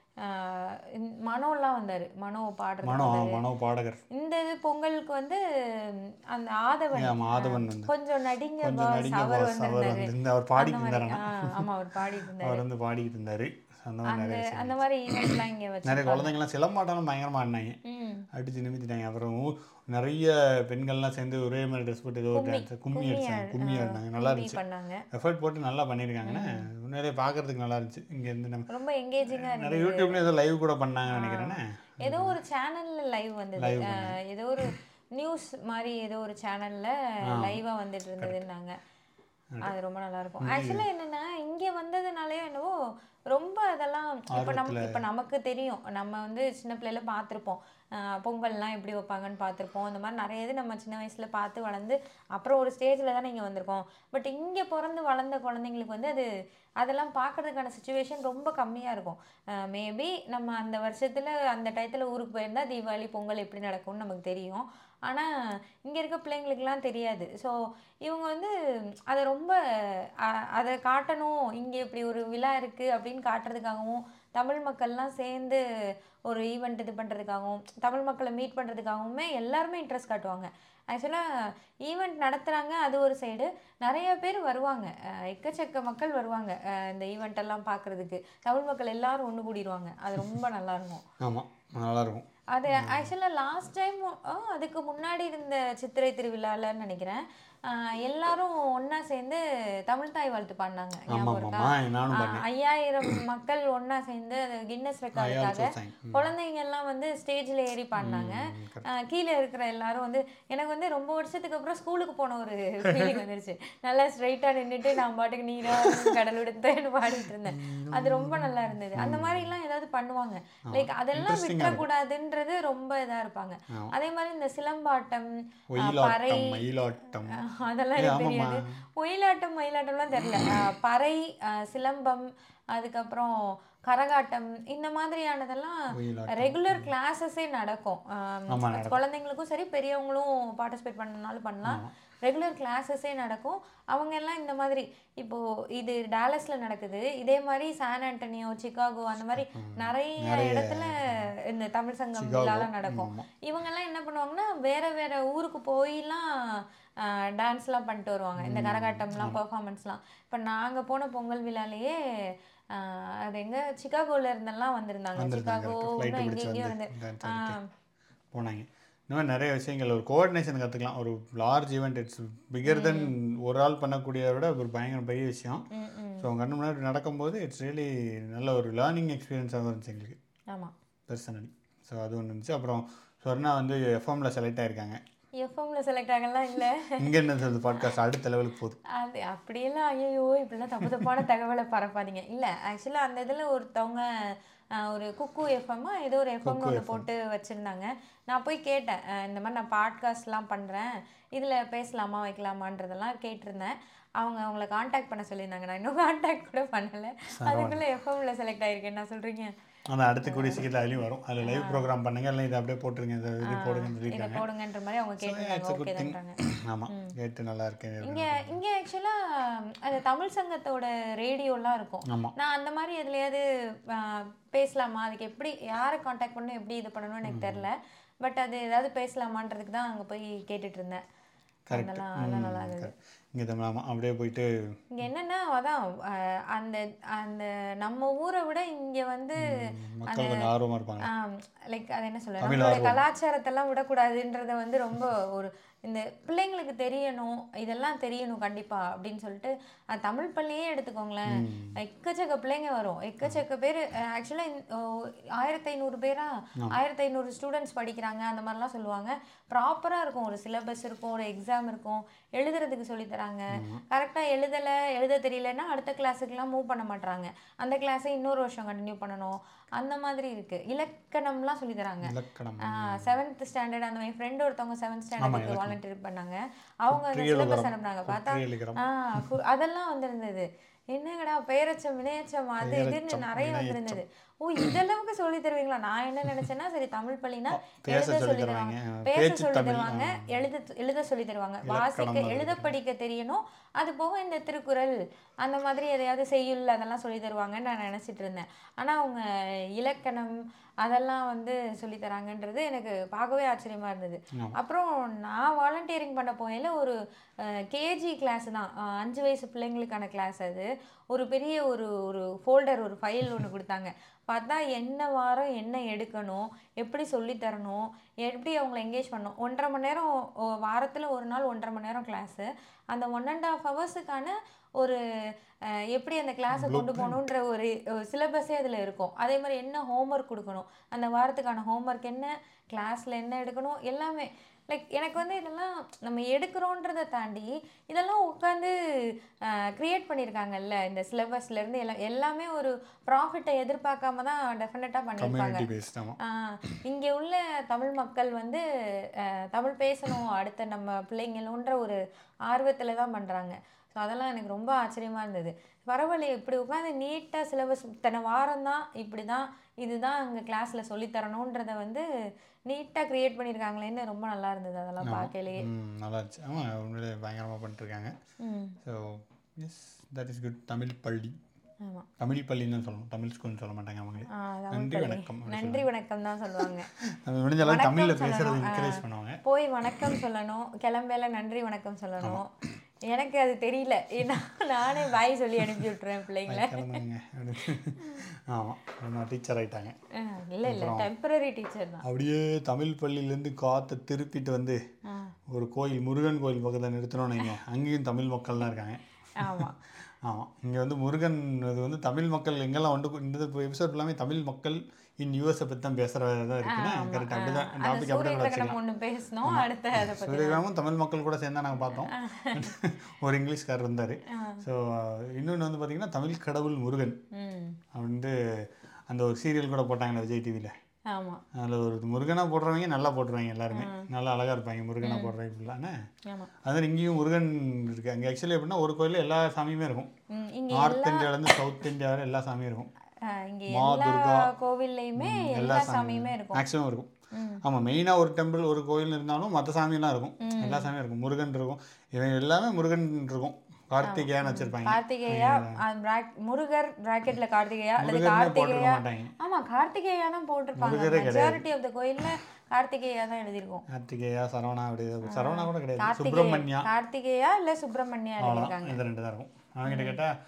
ஆஹ், இந்த மனோலாம் வந்தாரு மனோ பாடுறது மனோ மனோ பாடகர் இந்த இது பொங்கலுக்கு வந்து ம், அந்த ஆதவன் ஆமா ஆதவன் வந்து கொஞ்சம் நடிங்க கொஞ்சம் பாஸ் நடிங்க அவர் பாஸ் அவர் வந்திருந்தாரு வந்து அவர் பாடிட்டு அந்த மாதிரி இருந்தாரு ஆ, ஆமா அவர் பாடிட்டு இருந்தாரு அவர் வந்து பாடிக்கிட்டு இருந்தாரு அந்த மாதிரி அந்த நிறைய விஷயம். அந்த மாதிரி ஈவெண்ட்லாம் இங்க வச்சு நிறைய குழந்தைங்கலாம் சிலம்பாட்டம்லாம் பயங்கரமாக ஆடினாங்க ம் அடிச்சு நிமித்திட்டாங்க அப்புறம் ஊ- நிறைய பெண்கள்லாம் சேர்ந்து ஒரே மாதிரி ட்ரெஸ் போட்டு ஏதோ ஒரு டான்ஸ் கும்மி அடிச்சாங்க கும்மி ஆடினாங்க நல்லா இப்படி இருந்துச்சு பண்ணாங்க எஃபர்ட் போட்டு நல்லா பண்ணியிருக்காங்கன்னா உண்மையிலேயே பார்க்கறதுக்கு நல்லா இருந்துச்சு இங்க இருந்து நம்ம ரொம்ப எங்கேஜிங்கா இருந்தது நிறைய யூடியூப்ல ஏதோ லைவ் கூட பண்ணாங்கன்னு நினைக்கிறேன்னே ஏதோ ஒரு சேனல்ல லைவ் வந்தது அஹ், ஏதோ ஒரு நியூஸ் மாதிரி ஏதோ ஒரு சேனல்ல லைவா வந்துட்டு இருந்ததுன்னாங்க அது ரொம்ப நல்லா இருக்கும் ஆக்சுவலா என்னன்னா இங்க வந்ததுனாலே என்னவோ ரொம்ப அதெல்லாம் இப்ப நம்ம இப்ப நமக்கு தெரியும் நம்ம வந்து சின்ன பிள்ளையில பார்த்திருப்போம் அஹ், பொங்கல்லாம் எப்படி வைப்பாங்கன்னு பார்த்திருப்போம் அந்த மாதிரி நிறைய இது நம்ம சின்ன வயசுல பார்த்து வளர்ந்து அப்புறம் ஒரு ஸ்டேஜ்ல தானே இங்க வந்திருக்கோம் பட் இங்க பிறந்து வளர்ந்த குழந்தைங்களுக்கு வந்து அது அதெல்லாம் பார்க்கறதுக்கான சுச்சுவேஷன் ரொம்ப கம்மியா இருக்கும் மேபி நம்ம அந்த வருஷத்துல அந்த டயத்துல ஊருக்கு போயிருந்தா தீபாவளி பொங்கல் எப்படி நடக்கும்னு நமக்கு தெரியும் ஆனா இங்க இருக்க பிள்ளைங்களுக்குலாம் தெரியாது ஸோ இவங்க வந்து அதை ரொம்ப அ- அதை காட்டணும் இங்க இப்படி ஒரு விழா இருக்கு அப்படின்னு காட்டுறதுக்காகவும் தமிழ் மக்கள்லாம் சேர்ந்து ஒரு ஈவெண்ட் இது பண்றதுக்காகவும் தமிழ் மக்களை மீட் பண்றதுக்காகவுமே எல்லாருமே இன்ட்ரெஸ்ட் காட்டுவாங்க ஆக்சுவலாக ஈவெண்ட் நடத்துகிறாங்க அது ஒரு சைடு நிறைய பேர் வருவாங்க அஹ் எக்கச்சக்க மக்கள் வருவாங்க அஹ் இந்த ஈவெண்ட் எல்லாம் பார்க்கறதுக்கு தமிழ் மக்கள் எல்லாரும் ஒன்று கூடிடுவாங்க அது ரொம்ப நல்லா இருக்கும் ஆமா நல்லா இருக்கும் அது ஆக்சுவலாக லாஸ்ட் டைம் அதுக்கு முன்னாடி இருந்த சித்திரை திருவிழாலன்னு நினைக்கிறேன் ஆஹ் எல்லாரும் ஒண்ணா சேர்ந்து தமிழ் தாய் வாழ்த்து பாடினாங்க ஆமா ஞாபகம் இருக்கா ஆமா நானும் ஆஹ் ஐயாயிரம் மக்கள் ஒண்ணா சேர்ந்து அது கின்னஸ் ரெக்கார்டுக்காக sang. ம். குழந்தைங்க எல்லாம் வந்து ஸ்டேஜ்ல ஏறி பாடினாங்க ஆஹ் கீழே இருக்கிற எல்லாரும் வந்து எனக்கு வந்து ரொம்ப வருஷத்துக்கு அப்புறம் ஸ்கூலுக்கு போன ஒரு ஃபீலிங் வந்துருச்சு நல்லா ஸ்ட்ரைட்டா நின்னுட்டு நான் பாட்டுக்கு நீரா கடல் விடுத்தேன்னு பாடிட்டு இருந்தேன் அது ரொம்ப நல்லா இருந்தது அந்த மாதிரி எல்லாம் ஏதாவது பண்ணுவாங்க லைக் அதெல்லாம் விட்டுறக்கூடாதுன்றது ரொம்ப இதா இருப்பாங்க ஆமா. அதே மாதிரி இந்த சிலம்பாட்டம் ஆஹ் பறை ஒயிலாட்டம் மயிலாட்டம் ஆஹ் அதெல்லாம் எனக்கு ஆமாம்மா. தெரியாது ஒயிலாட்டம் மயிலாட்டம்லாம் தெரியல ஆஹ் பறை ஆஹ் சிலம்பம் அதுக்கப்புறம் கரகாட்டம் இந்த மாதிரியானதெல்லாம் ஒயிலாட்டம் ரெகுலர் கிளாஸஸே நடக்கும் ஆம், ஆமா, நடக்கும். குழந்தைங்களுக்கும் சரி பெரியவங்களும் பார்ட்டிசிபேட் பண்ணனாலும் பண்ணலாம் ரெகுலர் கிளாஸஸே நடக்கும் அவங்க எல்லாம் இந்த மாதிரி இப்போ இது டாலஸ்ல நடக்குது இதே மாதிரி சான் ஆண்டனியோ சிகாகோ அந்த மாதிரி நிறைய இடத்துல இந்த தமிழ் சங்கம் விழாலாம் நடக்கும் ஆமா. இவங்க எல்லாம் என்ன பண்ணுவாங்கன்னா வேற வேற ஊருக்கு போயெல்லாம் டான்ஸ்லாம் பண்ணிட்டு வருவாங்க இந்த கரகாட்டம்லாம் பெர்ஃபார்மன்ஸ்லாம் இப்போ நாங்க போன பொங்கல் விழாலேயே ஆஹ், அது எங்க சிகாகோல இருந்தெல்லாம் வந்திருந்தாங்க வந்திருந்தாங்க சிகாகோ ஃப்ளைட் இன்னும் பிடிச்சு எங்கெங்கேயோ வந்து இருந்து dance ஆஹ், ஆடிட்டு போனாங்க இந்த மாதிரி நிறைய விஷயங்கள் ஒரு கோஆர்டினேஷன் கற்றுக்கலாம் ஒரு large event it's bigger then ஒரு ஆள் பண்ணக்கூடியதை விட ஒரு பயங்கர பெரிய விஷயம் ம், ம். ஸோ அவங்க கண்ணு முன்னாடி நடக்கும்போது இட்ஸ் ரியலி நல்ல ஒரு லேர்னிங் எக்ஸ்பீரியன்ஸாக இருந்துச்சு எங்களுக்கு ஆமா பர்சனலி ஸோ அது ஒன்று இருந்துச்சு அப்புறம் ஸ்வர்ணா வந்து எஃப்எம்ல செலக்ட் ஆயிருக்காங்க எஃப்எம்ல செலக்ட் ஆகலாம் இல்லை இங்கே என்ன சொல்றது பாட்காஸ்ட் அடுத்த லெவலுக்கு போகுது அது அப்படியெல்லாம் ஐயோ இப்படிலாம் தப்பு தப்பான தகவலை பரப்பாதீங்க இல்லை ஆக்சுவலாக அந்த இதில் ஒருத்தவங்க ஆஹ், ஒரு குக்கு எஃப்எம்மா ஏதோ ஒரு எஃப்எம் ஒன்று போட்டு வச்சுருந்தாங்க நான் போய் கேட்டேன் ஆஹ், இந்த மாதிரி நான் பாட்காஸ்ட்லாம் பண்ணுறேன் இதில் பேசலாமா வைக்கலாமான்றதெல்லாம் கேட்டிருந்தேன் அவங்க அவங்கள காண்டாக்ட் பண்ண சொல்லியிருந்தாங்க நான் இன்னும் காண்டாக்ட் கூட பண்ணலை அதுக்குள்ளே எஃப்எம்ல செலக்ட் ஆயிருக்கேன் என்ன சொல்கிறீங்க அந்த அடுத்த கூடிய சீக்கிரத்தில் அதுலேயும் வரும் அதில் லைவ் ப்ரோக்ராம் பண்ணுங்க இல்லை இதை அப்படியே போட்டுருங்க இந்த இது போடுங்கன்னு இதை சொல்லியிருக்காங்க போடுங்கன்ற மாதிரி அவங்க கேட்டிருந்தாங்க இட்ஸ் குட் ஓகே திங் தான்றாங்க ஆமாம் கேட்டு நல்லா இருக்கேன் இங்க இங்க ஆக்சுவலா அந்த தமிழ் சங்கத்தோட ரேடியோலாம் இருக்கும் ஆமாம் நான் அந்த மாதிரி எதுலையாவது ஆஹ், பேசலாமா அதுக்கு எப்படி யாரை காண்டாக்ட் பண்ணணும் எப்படி இது பண்ணணும்னு எனக்கு தெரில பட் அது ஏதாவது பேசலாமான்றதுக்கு தான் அங்கே போய் கேட்டுட்டு இருந்தேன் கரெக்ட் அதெல்லாம் அதெல்லாம் நல்லா இருந்தது இங்கே தமிழ் ஆமாம் அப்படியே போயிட்டு இங்க என்னன்னா அதான் ஆஹ், அந்த அந்த நம்ம ஊரை விட இங்க வந்து மக்கள் கொஞ்சம் ஆர்வமாக இருப்பாங்க லைக் அது என்ன சொல்ல தமிழ் நம்மளோட கலாச்சாரத்தெல்லாம் விடக்கூடாதுன்றத வந்து ரொம்ப ஒரு இந்த பிள்ளைங்களுக்கு தெரியணும் இதெல்லாம் தெரியணும் கண்டிப்பா அப்படின்னு சொல்லிட்டு அது தமிழ் பள்ளியே எடுத்துக்கோங்களேன் எக்கச்சக்க பிள்ளைங்க வரும் எக்கச்சக்க பேர் ஆக்சுவலாக ஆயிரத்தி ஐநூறு பேரா ஆயிரத்தி ஐநூறு ஸ்டூடெண்ட்ஸ் படிக்கிறாங்க அந்த மாதிரிலாம் சொல்லுவாங்க ப்ராப்பராக இருக்கும் ஒரு சிலபஸ் இருக்கும் ஒரு எக்ஸாம் இருக்கும் எழுதுறதுக்கு சொல்லித் தராங்க கரெக்டாக எழுதலை எழுத தெரியலன்னா அடுத்த கிளாஸுக்குலாம் மூவ் பண்ண மாட்டாங்க அந்த கிளாஸை இன்னொரு வருஷம் கண்டினியூ பண்ணணும் அந்த மாதிரி இருக்கு இலக்கணம்லாம் சொல்லித் தராங்க இலக்கணம் செவன்த் ஸ்டாண்டர்ட் அந்த என் ஃப்ரெண்ட் ஒருத்தவங்க செவன்த் ஸ்டாண்டர்டுக்கு வாலண்டியர் பண்ணாங்க அவங்க அந்த குற்றியல் சிலபஸ் உரம். அனுப்புனாங்க பார்த்தா குற்றியல் இலக்கணம். ஆ கு- அதெல்லாம் வந்திருந்தது என்னங்கடா பேரச்சம் வினையச்சம் அது இதுன்னு பெயரெச்சம், நிறைய வந்திருந்தது ஓ இதளவுக்கு சொல்லி தருவீங்களா நான் என்ன நினைச்சேன்னா சரி தமிழ் பள்ளினா பேச எழுத சொல்லி சொல்லி தருவாங்க. தருவாங்க பேச்சு பேச சொல்லி தமிழ், தருவாங்க எழுத எழுத சொல்லி தருவாங்க வாசிக்க எழுத படிக்க தெரியணும் அது போக இந்த திருக்குறள் அந்த மாதிரி எதையாவது செய்யுள் அதெல்லாம் சொல்லி தருவாங்கன்னு நான் நினைச்சிட்டு இருந்தேன் ஆனா அவங்க இலக்கணம் அதெல்லாம் வந்து சொல்லி தராங்கன்றது எனக்கு பார்க்கவே ஆச்சரியமா இருந்தது ஆமா. அப்புறம் நான் வாலண்டியரிங் பண்ண போகையில ஒரு கேஜி கிளாஸ் தான் அஹ், அஞ்சு வயசு பிள்ளைங்களுக்கான கிளாஸ் அது ஒரு பெரிய ஒரு ஒரு ஃபோல்டர் ஒரு ஃபைல் ஒன்று கொடுத்தாங்க பார்த்தா என்ன வாரம் என்ன எடுக்கணும் எப்படி சொல்லித் தரணும் எப்படி அவங்கள என்கேஜ் பண்ணணும் ஒன்றரை மணி நேரம் வாரத்தில் ஒரு நாள் ஒன்றரை மணி நேரம் கிளாஸு அந்த ஒன் அண்ட் ஆஃப் ஹவர்ஸுக்கான ஒரு அஹ், எப்படி அந்த கிளாஸை கொண்டு போகணுன்ற ஒரு சிலபஸே அதில் இருக்கும் அதே மாதிரி என்ன ஹோம்ஒர்க் கொடுக்கணும் அந்த வாரத்துக்கான ஹோம்ஒர்க் என்ன கிளாஸில் என்ன எடுக்கணும் எல்லாமே லைக் எனக்கு வந்து இதெல்லாம் நம்ம எடுக்கிறோன்றதை தாண்டி இதெல்லாம் உட்காந்து க்ரியேட் பண்ணியிருக்காங்கல்ல இந்த சிலபஸ்லேருந்து எல்லாம் எல்லாமே ஒரு ப்ராஃபிட்டை எதிர்பார்க்காம தான் டெஃபினட்டாக பண்ணியிருப்பாங்க கம்யூனிட்டி பேஸ்ட் ஆமாம் இங்கே உள்ள தமிழ் மக்கள் வந்து ஆஹ் தமிழ் பேசணும் அடுத்த நம்ம பிள்ளைங்களுன்ற ஒரு ஆர்வத்தில் தான் பண்ணுறாங்க ஸோ அதெல்லாம் எனக்கு ரொம்ப ஆச்சரியமாக இருந்தது பரவாயில்ல இப்படி உட்காந்து நீட்டாக சிலபஸ் இத்தனை வாரம் தான் இப்படி தான் இதுதான் அங்கே கிளாஸில் சொல்லித்தரணுன்றத வந்து நீட்டாக க்ரியேட் பண்ணியிருக்காங்களேன்னு ரொம்ப நல்லா இருந்தது அதெல்லாம் பார்க்கலையே ம் நல்லா இருந்துச்சு ஆமாம் உண்மையிலே பயங்கரமாக பண்ணிட்டுருக்காங்க ம் so yes that is good Tamil பள்ளி ஆமாம் தமிழ் பள்ளின்னு தான் சொல்லணும் தமிழ் ஸ்கூல்னு சொல்ல மாட்டாங்க அவங்களே நன்றி நன்றி வணக்கம் அப்படி நன்றி வணக்கம் தான் சொல்லுவாங்க நம்ம முடிஞ்ச அளவுக்கு வணக்கம் தமிழில் பேசுறது சொல்லணும். என்கரேஜ் பண்ணுவாங்க போய் வணக்கம் சொல்லணும் கிளம்பையில நன்றி வணக்கம் சொல்லணும் எனக்கு அது தெரியல ஏன்னா நானே பாய் சொல்லி அனுப்பி விட்டுருவேன் பிள்ளைங்கள கிளம்புங்க ஆமாம் நம்ம டீச்சர் ஆயிட்டாங்க அஹ் இல்ல இல்ல டெம்பரரி டீச்சர் தான் அப்படியே தமிழ் பள்ளியிலேருந்து காற்றை திருப்பிட்டு வந்து ஆ, ஒரு கோயில் முருகன் கோயில் பக்கத்தில் நிறுத்தணும்னு வைங்க அங்கேயும் தமிழ் மக்கள்லாம் இருக்காங்க ஆமா ஆமாம் இங்கே வந்து முருகன் இது வந்து தமிழ் மக்கள் எங்கெல்லாம் வந்து இந்த எபிசோட் எல்லாமே தமிழ் மக்கள் இன் யூஎஸை பற்றி தான் பேசுகிறதா இருக்குன்னா கரெக்ட் அப்படி தான் அந்த டாபிக் அப்படி சூரிய கூட கிரகணம் ஒண்ணு பேசணும் அடுத்து அதை பத்தி சூரியகிராமும் தமிழ் மக்கள் கூட சேர்ந்தா நாங்கள் பார்த்தோம் ஒரு இங்கிலீஷ்காரர் இருந்தார் ஸோ இன்னொன்று வந்து பார்த்தீங்கன்னா தமிழ் கடவுள் முருகன் ம் வந்து அந்த ஒரு சீரியல் கூட போட்டாங்களே விஜய் டிவியில் ஆமா அதில் ஒரு முருகனாக போடுறவங்க நல்லா போட்டுருவாங்க எல்லாருமே நல்லா அழகாக இருப்பாங்க முருகனாக போடுறவங்க ஃபுல்லானே ஆமா அது மாதிரி இங்கேயும் முருகன் இருக்கு அங்கே ஆக்சுவலி எப்படின்னா ஒரு கோயிலில் எல்லா சாமியுமே இருக்கும் ம், இங்க நார்த் இந்தியாவிலேருந்து சவுத் இந்தியா வரை எல்லா சாமியும் இருக்கும் அஹ் இங்க மா, எல்லா துர்கா, கோவில்லையுமே எல்லா சாமியுமே இருக்கும் மேக்ஸிமம் இருக்கும் ம். ஆமாம் மெயினாக ஒரு டெம்பிள் ஒரு கோயில் இருந்தாலும் மற்ற சாமியெல்லாம் இருக்கும் எல்லா சாமியும் இருக்கும் முருகன் இருக்கும் இவன் எல்லாமே முருகன் இருக்கும் கார்த்திகேயன் வச்சிருப்பாங்க கார்த்திகேயா அஹ் brack- முருகர் பிராக்கெட்ல கார்த்திகேயா அல்லது முருகனே போட்டிருக்க கார்த்திகேயா மாட்டாங்க ஆமா கார்த்திகேயா தான் போட்டிருப்பாங்க முருகரே கிடையாது. மெஜாரிட்டி ஆஃப் த கோயில்ல கார்த்திகேயா தான் எழுதியிருக்கும் கார்த்திகேயா சரவணா அப்படி ஏதோ- சரவணா கூட கிடையாது கார்த்திகேயா சுப்பிரமணியா கார்த்திகேயா இல்ல சுப்பிரமணியா எழுதியிருக்காங்க அவ்வளோதான் இந்த ரெண்டு தான் இருக்கும் அவங்ககிட்ட கேட்டால்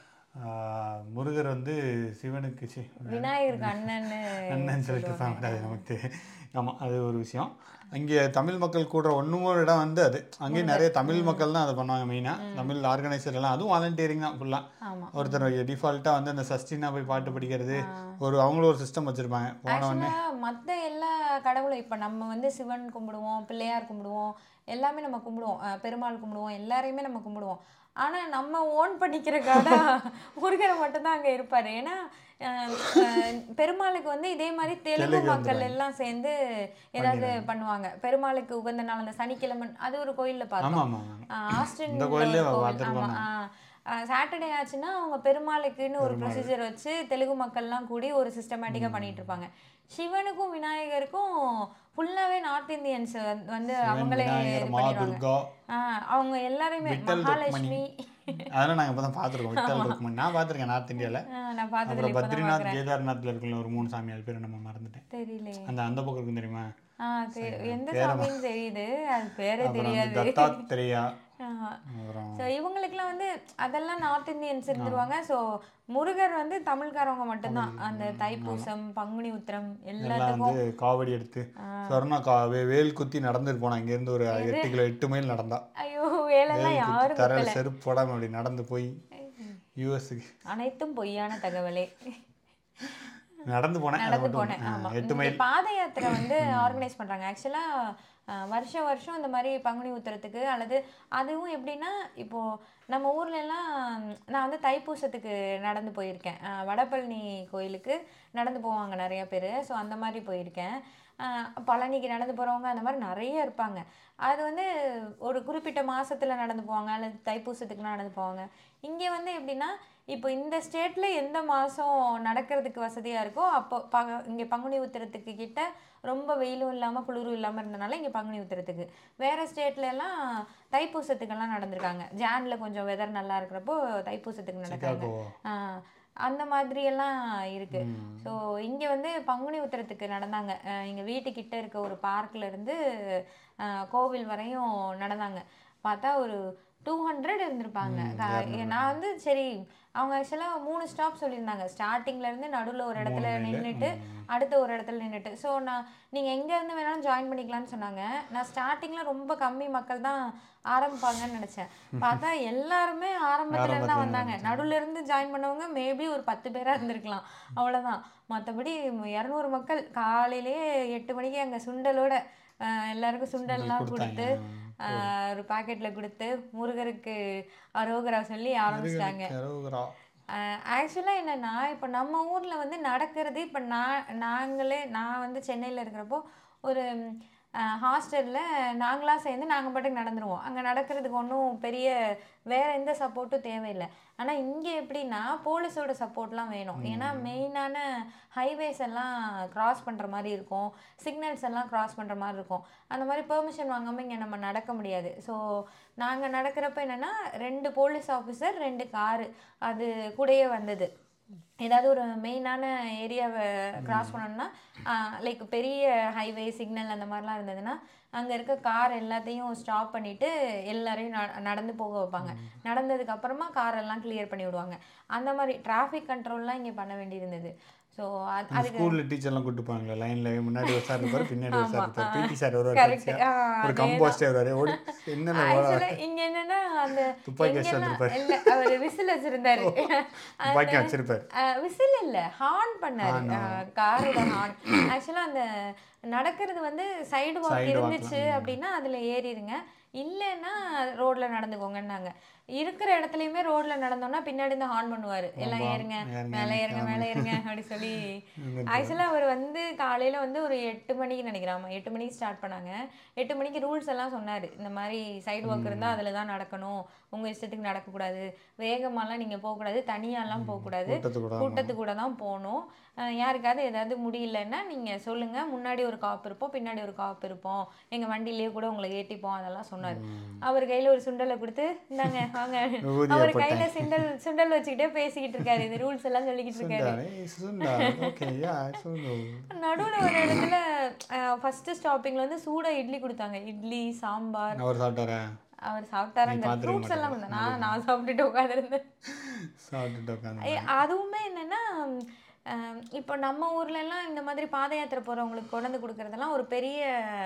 முருகர் வந்து சிவனுக்கு சி விநாயகருக்கு அண்ணன்னு அண்ணன் சொல்லிட்டு இருப்பாங்க அது நமக்கு தெ- ஆமாம் அது ஒரு விஷயம் அங்கே தமிழ் மக்கள் கூடுற ஒன்றும் ஒரு இடம் வந்து அது அங்கேயும் நிறைய தமிழ் மக்கள் தான் அதை பண்ணுவாங்க மெயினாக தமிழ் ஆர்கனைசர் எல்லாம் அதுவும் வாலண்டியரிங் தான் ஃபுல்லாக ஆமா ஒருத்தர் டிஃபால்ட்டாக வந்து அந்த சஸ்டினா போய் பாட்டு படிக்கிறது ஒரு அவங்களும் ஒரு சிஸ்டம் வச்சுருப்பாங்க போன உடனே ஆக்சுவலாக மற்ற எல்லா கடவுளும் இப்போ நம்ம வந்து சிவன் கும்பிடுவோம் பிள்ளையார் கும்பிடுவோம் எல்லாமே நம்ம கும்பிடுவோம் அஹ் பெருமாள் கும்பிடுவோம் எல்லாரையுமே நம்ம கும்பிடுவோம் ஆனா நம்ம ஓன் பண்ணிக்கிற கடை முருகரை மட்டும்தான் அங்க இருப்பாரு ஏன்னா அஹ், அஹ், பெருமாளுக்கு வந்து இதே மாதிரி தெலுங்கு தெலுங்கு மக்கள் எல்லாம் சேர்ந்து ஏதாவது பண்ணுவாங்க பெருமாளுக்கு உகந்த நாள் அந்த சனிக்கிழமை அது ஒரு கோயில்ல பார்த்தோம் ஆமாம் ஆமாம் ஆமாம் ஆஹ் ஆஸ்டின் இந்த கோயில்லே பார்த்திருக்கோம் சாட்டர்டே ஆச்சுன்னா அவங்க பெருமாளுக்குன்னு ஒரு ப்ரொசீஜர் வச்சு தெலுங்கு மக்கள்லாம் கூடி ஒரு சிஸ்டமேட்டிக்காக பண்ணிட்டு இருப்பாங்க சிவனுக்கும் விநாயகருக்கும் ஃபுல்லாவே நார்த் இந்தியன்ஸ் வந்து அவங்களே விநாயகர் இது மா பண்ணிடுவாங்க துர்கா ஆஹ் அவங்க எல்லாருமே விட்டல் மகாலட்சுமி அதெல்லாம் நாங்கள் இப்போ தான் பார்த்துருக்கோம் விட்டல் ருக்மணி நான் பார்த்துருக்கேன் நார்த் இந்தியாவில் ஆஹ் நான் பார்த்ததுல அப்புறம் இப்போ தான் பத்ரிநாத் கேதார்நாத்ல இருக்குல்ல ஒரு மூணு சாமி அது பேர் நம்ம மறந்துட்டேன் தெரியலையே அந்த அந்த பக்கம் இருக்கும் தெரியுமா ஆஹ் தெ- எந்த சாமின்னு தெரியுது அது பேரே அப்புறம் அந்த தெரியாது தத்தாத்திரேயா ஆஹ் அப்புறம் ஸோ இவங்களுக்குலாம் வந்து அதெல்லாம் நார்த் இந்தியன்ஸ் இருந்துருவாங்க ஸோ முருகர் வந்து தமிழ்காரவங்க மட்டும்தான் அந்த தைப்பூசம் பங்குனி உத்திரம் எல்லாம் எல்லாத்துக்கும் வந்து காவடி எடுத்து சொர்ணா கா வே- வேல் குத்தி நடந்துட்டு போனா இங்கேருந்து ஒரு எட்டு கிலோ எட்டு மைல் நடந்தா ஐயோ வேலைலாம் வேல் யாரும் குத்தி தரையில் செருப்பு போடாம அப்படி நடந்து போய் யூஎஸ்க்கு அனைத்தும் பொய்யான தகவலே நடந்து போனேன் அது நடந்து மட்டும் போனேன் ஆ, ஆமா எட்டு இந்த மைல் பாத யாத்திரை வந்து ஆர்கனைஸ் பண்றாங்க ஆக்சுவலா வருஷம் வருஷம் இந்த மாதிரி பங்குனி உத்திரத்துக்கு அல்லது அதுவும் எப்படின்னா இப்போ நம்ம ஊர்ல எல்லாம் நான் வந்து தைப்பூசத்துக்கு நடந்து போயிருக்கேன் அஹ் வடபழனி கோயிலுக்கு நடந்து போவாங்க நிறைய பேர் ஸோ அந்த மாதிரி போயிருக்கேன் அஹ் பழனிக்கு நடந்து போறவங்க அந்த மாதிரி நிறைய இருப்பாங்க அது வந்து ஒரு குறிப்பிட்ட மாசத்துல நடந்து போவாங்க அல்லது தைப்பூசத்துக்குலாம் நடந்து போவாங்க இங்கே வந்து எப்படின்னா இப்போ இந்த ஸ்டேட்ல எந்த மாதம் நடக்கிறதுக்கு வசதியாக இருக்கோ அப்போ பக இங்கே பங்குனி உத்திரத்துக்கு கிட்ட ரொம்ப வெயிலும் இல்லாமல் குளிரும் இல்லாமல் இருந்தனால இங்கே பங்குனி உத்திரத்துக்கு வேறு ஸ்டேட்ல எல்லாம் தைப்பூசத்துக்கெல்லாம் நடந்திருக்காங்க ஜான்ல கொஞ்சம் வெதர் நல்லா இருக்கிறப்போ தைப்பூசத்துக்கு நடக்காங்க சிகாகோ ஆஹ் அந்த மாதிரி எல்லாம் இருக்கு ஸோ இங்கே வந்து பங்குனி உத்திரத்துக்கு நடந்தாங்க அஹ் எங்க வீட்டுக்கிட்ட இருக்க ஒரு பார்க்ல இருந்து அஹ் கோவில் வரையும் நடந்தாங்க பார்த்தா ஒரு டூ ஹண்ட்ரட் இருந்திருப்பாங்க க- நான் வந்து சரி அவங்க ஆக்சுவலாக மூணு ஸ்டாப் சொல்லியிருந்தாங்க ஸ்டார்டிங்ல இருந்து நடுவில் ஒரு இடத்துல நின்றுட்டு அடுத்த ஒரு இடத்துல நின்றுட்டு ஸோ நான் நீங்கள் எங்கேருந்து வேணாலும் ஜாயின் பண்ணிக்கலாம்னு சொன்னாங்க நான் ஸ்டார்டிங்கில் ரொம்ப கம்மி மக்கள் தான் ஆரம்பிப்பாங்கன்னு நினச்சேன் பார்த்தா எல்லாருமே ஆரம்பத்துல இருந்து தான் வந்தாங்க நடுவுல இருந்து ஜாயின் பண்ணவங்க மேபி ஒரு பத்து பேராக இருந்திருக்கலாம் அவ்வளோதான் மற்றபடி இரநூறு மக்கள் காலையிலேயே எட்டு மணிக்கு அங்கே சுண்டலோட அஹ், எல்லாருக்கும் சுண்டல்லாம் கொடுத்து அஹ், ஒரு பாக்கெட்டில் கொடுத்து முருகருக்கு அரோகரா சொல்லி ஆரம்பிச்சிட்டாங்க கரோகரா ஆக்சுவலாக என்னன்னா இப்போ நம்ம ஊரில் வந்து நடக்கிறது இப்போ நான் நாங்களே நான் வந்து சென்னையில் இருக்கிறப்போ ஒரு ஹாஸ்டலில் நாங்களாக சேர்ந்து நாங்கள் பாட்டுக்கு நடந்துருவோம் அங்கே நடக்கிறதுக்கு ஒன்றும் பெரிய வேற எந்த சப்போர்ட்டும் தேவையில்லை ஆனால் இங்கே எப்படின்னா போலீஸோட சப்போர்ட்லாம் வேணும் ஏன்னா மெயினான ஹைவேஸ் எல்லாம் கிராஸ் பண்ணுற மாதிரி இருக்கும் சிக்னல்ஸ் எல்லாம் கிராஸ் பண்ணுற மாதிரி இருக்கும் அந்த மாதிரி பெர்மிஷன் வாங்காமல் இங்கே நம்ம நடக்க முடியாது ஸோ நாங்கள் நடக்கிறப்ப என்னென்னா ரெண்டு போலீஸ் ஆஃபீஸர் ரெண்டு காரு அது கூடயே வந்தது ஏதாவது ஒரு மெயினான ஏரியாவை கிராஸ் பண்ணணும்னா லைக் பெரிய ஹைவே சிக்னல் அந்த மாதிரிலாம் இருந்ததுன்னா அங்கே இருக்க கார் எல்லாத்தையும் ஸ்டாப் பண்ணிட்டு எல்லாரையும் ந- நடந்து போக வைப்பாங்க நடந்ததுக்கு அப்புறமா கார் எல்லாம் கிளியர் பண்ணி விடுவாங்க அந்த மாதிரி டிராஃபிக் கண்ட்ரோல்லாம் இங்கே பண்ண வேண்டியிருந்தது ஸோ அது அதுக்கு ஸ்கூல்ல டீச்சர்லாம் கூட்டு போவாங்களே லைன்ல முன்னாடி ஒரு சார் இருப்பாரு பின்னாடி ஒரு சார் இருப்பாரு பிடி சார் வருவார் கரெக்ட் கடைசியா. ஒரு கம்போஸ்டே வருவாரு ஓடி என்னென்ன ஆக்சுவலா இங்க என்னன்னா அந்த துப்பாக்கி வச்சு எங்கெல்லாம் வந்திருப்பாரு. இல்ல அவர் விசில் வச்சிருந்தாரு துப்பாக்கி வச்சிருப்பாரு விசில் இல்ல ஹார்ன் பண்ணாரு காரோட ஹார்ன் ஆக்சுவலா அந்த நடக்கிறது வந்து சைடு வாக் Side walk இருந்துச்சு அப்படின்னா அதுல ஏறிடுங்க இல்லைன்னா ரோட்ல நடந்துக்கோங்கன்னாங்க இருக்கிற இடத்துலயுமே ரோட்ல நடந்தோம்னா பின்னாடி இருந்து ஹார்ன் பண்ணுவாரு எல்லாம் ஏறுங்க ஏறுங்க, மேலே ஏறுங்க மேலே ஏறுங்க அப்படி சொல்லி ஆக்சுவலா அவர் வந்து காலையில வந்து ஒரு எட்டு மணிக்கு நினைக்கிறேன் ஆமா, எட்டு மணிக்கு ஸ்டார்ட் பண்ணாங்க எட்டு மணிக்கு ரூல்ஸ் எல்லாம் சொன்னாரு இந்த மாதிரி சைடு வாக் இருந்தா அதுல தான் நடக்கணும் உங்க இஷ்டத்துக்கு நடக்கக்கூடாது வேகமாலாம் நீங்க போகக்கூடாது தனியாலாம் போகக்கூடாது கூட்டத்து கூட கூட்டத்து கூட தான் போகணும் அஹ் யாருக்காவது ஏதாவது முடியலன்னா நீங்க சொல்லுங்க முன்னாடி ஒரு காப்பு இருப்போம் பின்னாடி ஒரு காப்பு இருப்போம் எங்க வண்டியிலேயே கூட உங்களை ஏற்றிப்போம் அதெல்லாம் சொன்னாரு அவர் கையில ஒரு சுண்டலை கொடுத்து இந்தாங்க வாங்க விபூதியை அவர் கையில சுண்டல் சுண்டல் வச்சுக்கிட்டே பேசிக்கிட்டு இருக்காரு இந்த ரூல்ஸ் எல்லாம் சொல்லிக்கிட்டு இருக்காரு சுண்டா ஓகே யா சுண்டு நடுவுல ஒரு இடத்துல ஃபர்ஸ்ட் ஸ்டாப்பிங்ல வந்து சூடா இட்லி கொடுத்தாங்க இட்லி சாம்பார் அவர் சாப்பிட்டாரா அவர் சாப்பிட்டாரு அந்த பார்த்திருக்க ஃப்ரூட்ஸ் எல்லாம் கொடுத்தாங்க. நான் நான் சாப்பிட்டுட்டு உட்காந்துருந்தேன் சாப்பிட்டுட்டு உட்காந்து ஏ, அதுவுமே என்னன்னா ஆம், இப்போ நம்ம ஊர்ல எல்லாம் இந்த மாதிரி பாத யாத்திரை போறவங்களுக்கு கொண்டு கொடுக்கறதெல்லாம் ஒரு பெரிய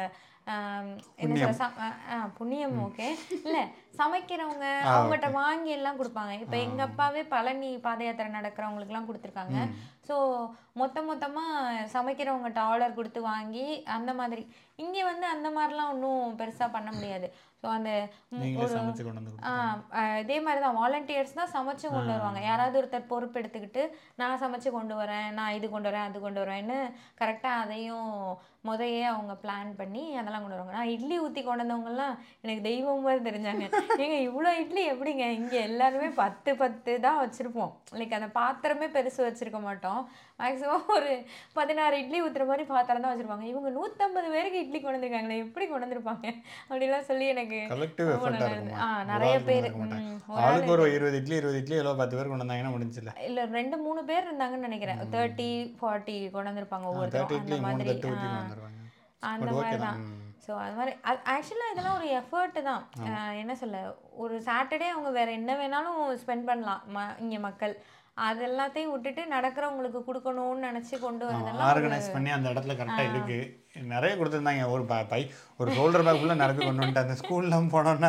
ஆம், என்ன சொல்ல ச- ஆ, ஆ, புண்ணியம் ஓகே இல்ல சமைக்கிறவங்க அவங்ககிட்ட வாங்கி எல்லாம் கொடுப்பாங்க இப்போ எங்க அப்பாவே பழனி பாத யாத்திரை நடக்கிறவங்களுக்கு எல்லாம் கொடுத்துருக்காங்க ஸோ மொத்த மொத்தமா சமைக்கிறவங்ககிட்ட ஆர்டர் கொடுத்து வாங்கி அந்த மாதிரி இங்க வந்து அந்த மாதிரிலாம் ஒன்றும் பெருசா பண்ண முடியாது ஸோ அந்த ம், நீங்களே ஒரு சமைச்சு கொண்டு வந்து ஆ, ஆ, இதே மாதிரி தான் வாலண்டியர்ஸ் தான் சமைச்சு கொண்டு வருவாங்க யாராவது ஒருத்தர் பொறுப்பு எடுத்துக்கிட்டு நான் சமைச்சு கொண்டு வரேன் நான் இது கொண்டு வரேன் அது கொண்டு வரேன்னு கரெக்டாக அதையும் முதையே அவங்க பிளான் பண்ணி அதெல்லாம் கொண்டு வருவாங்க நான் இட்லி ஊற்றி கொண்டு வந்தவங்கலாம் எனக்கு தெய்வம் மாதிரி தெரிஞ்சாங்க ஏங்க இவ்வளோ இட்லி எப்படிங்க இங்கே எல்லாருமே பத்து பத்து தான் வச்சுருப்போம் லைக் அந்த பாத்திரமே பெருசு வச்சுருக்க மாட்டோம் மேக்ஸிமம் ஒரு பதினாறு இட்லி ஊற்றுற மாதிரி பாத்திரம் தான் வச்சுருப்பாங்க இவங்க நூற்றம்பது பேருக்கு இட்லி கொண்டு வந்திருக்காங்களே எப்படி கொண்டு வந்திருப்பாங்க அப்படிலாம் சொல்லி எனக்கு கலெக்டிவ் ரொம்ப எஃபர்ட்டாக நல்லா இருக்கும் இருந்தது. ஆ, நிறைய பேர் ம், ஒரு ஆள் ஆளுக்கு ஒரு இருபது இட்லி இருபது இட்லி எவ்வளோ பத்து பேர் கொண்டு வந்தாங்கன்னா முடிஞ்சில்ல இல்ல ரெண்டு மூணு பேர் இருந்தாங்கன்னு நினைக்கிறேன் தேர்ட்டி ஃபார்ட்டி கொண்டு வந்திருப்பாங்க தேர்ட்டி ஒவ்வொருத்தரும் இட்லி அந்த மூணு மாதிரி தட்டு ஊற்றி ஆ, கொண்டு வந்துருவாங்க அந்த பட் ஓகே மாதிரி தான் தான் ம். ஸோ அது மாதிரி ஆக்சுவலாக இதெல்லாம் ஒரு எஃபர்ட் தான் அஹ் என்ன சொல்ல ஒரு சாட்டர்டே அவங்க வேற என்ன வேணாலும் ஸ்பெண்ட் பண்ணலாம் ம இங்கே மக்கள் அது எல்லாத்தையும் விட்டுட்டு நடக்கிறவங்களுக்கு கொடுக்கணும்னு நினச்சி கொண்டு வரதெல்லாம் ஒரு- ஆர்கனைஸ் பண்ணி அந்த இடத்துல கரெக்டாக இருக்கு நிறைய கொடுத்துருந்தாங்க ஒரு ப- பை ஒரு ஷோல்டர் பேக் ஃபுல்லாக நிரப்பி கொண்டு வந்துட்டு அந்த ஸ்கூல்லாம் போனோன்னா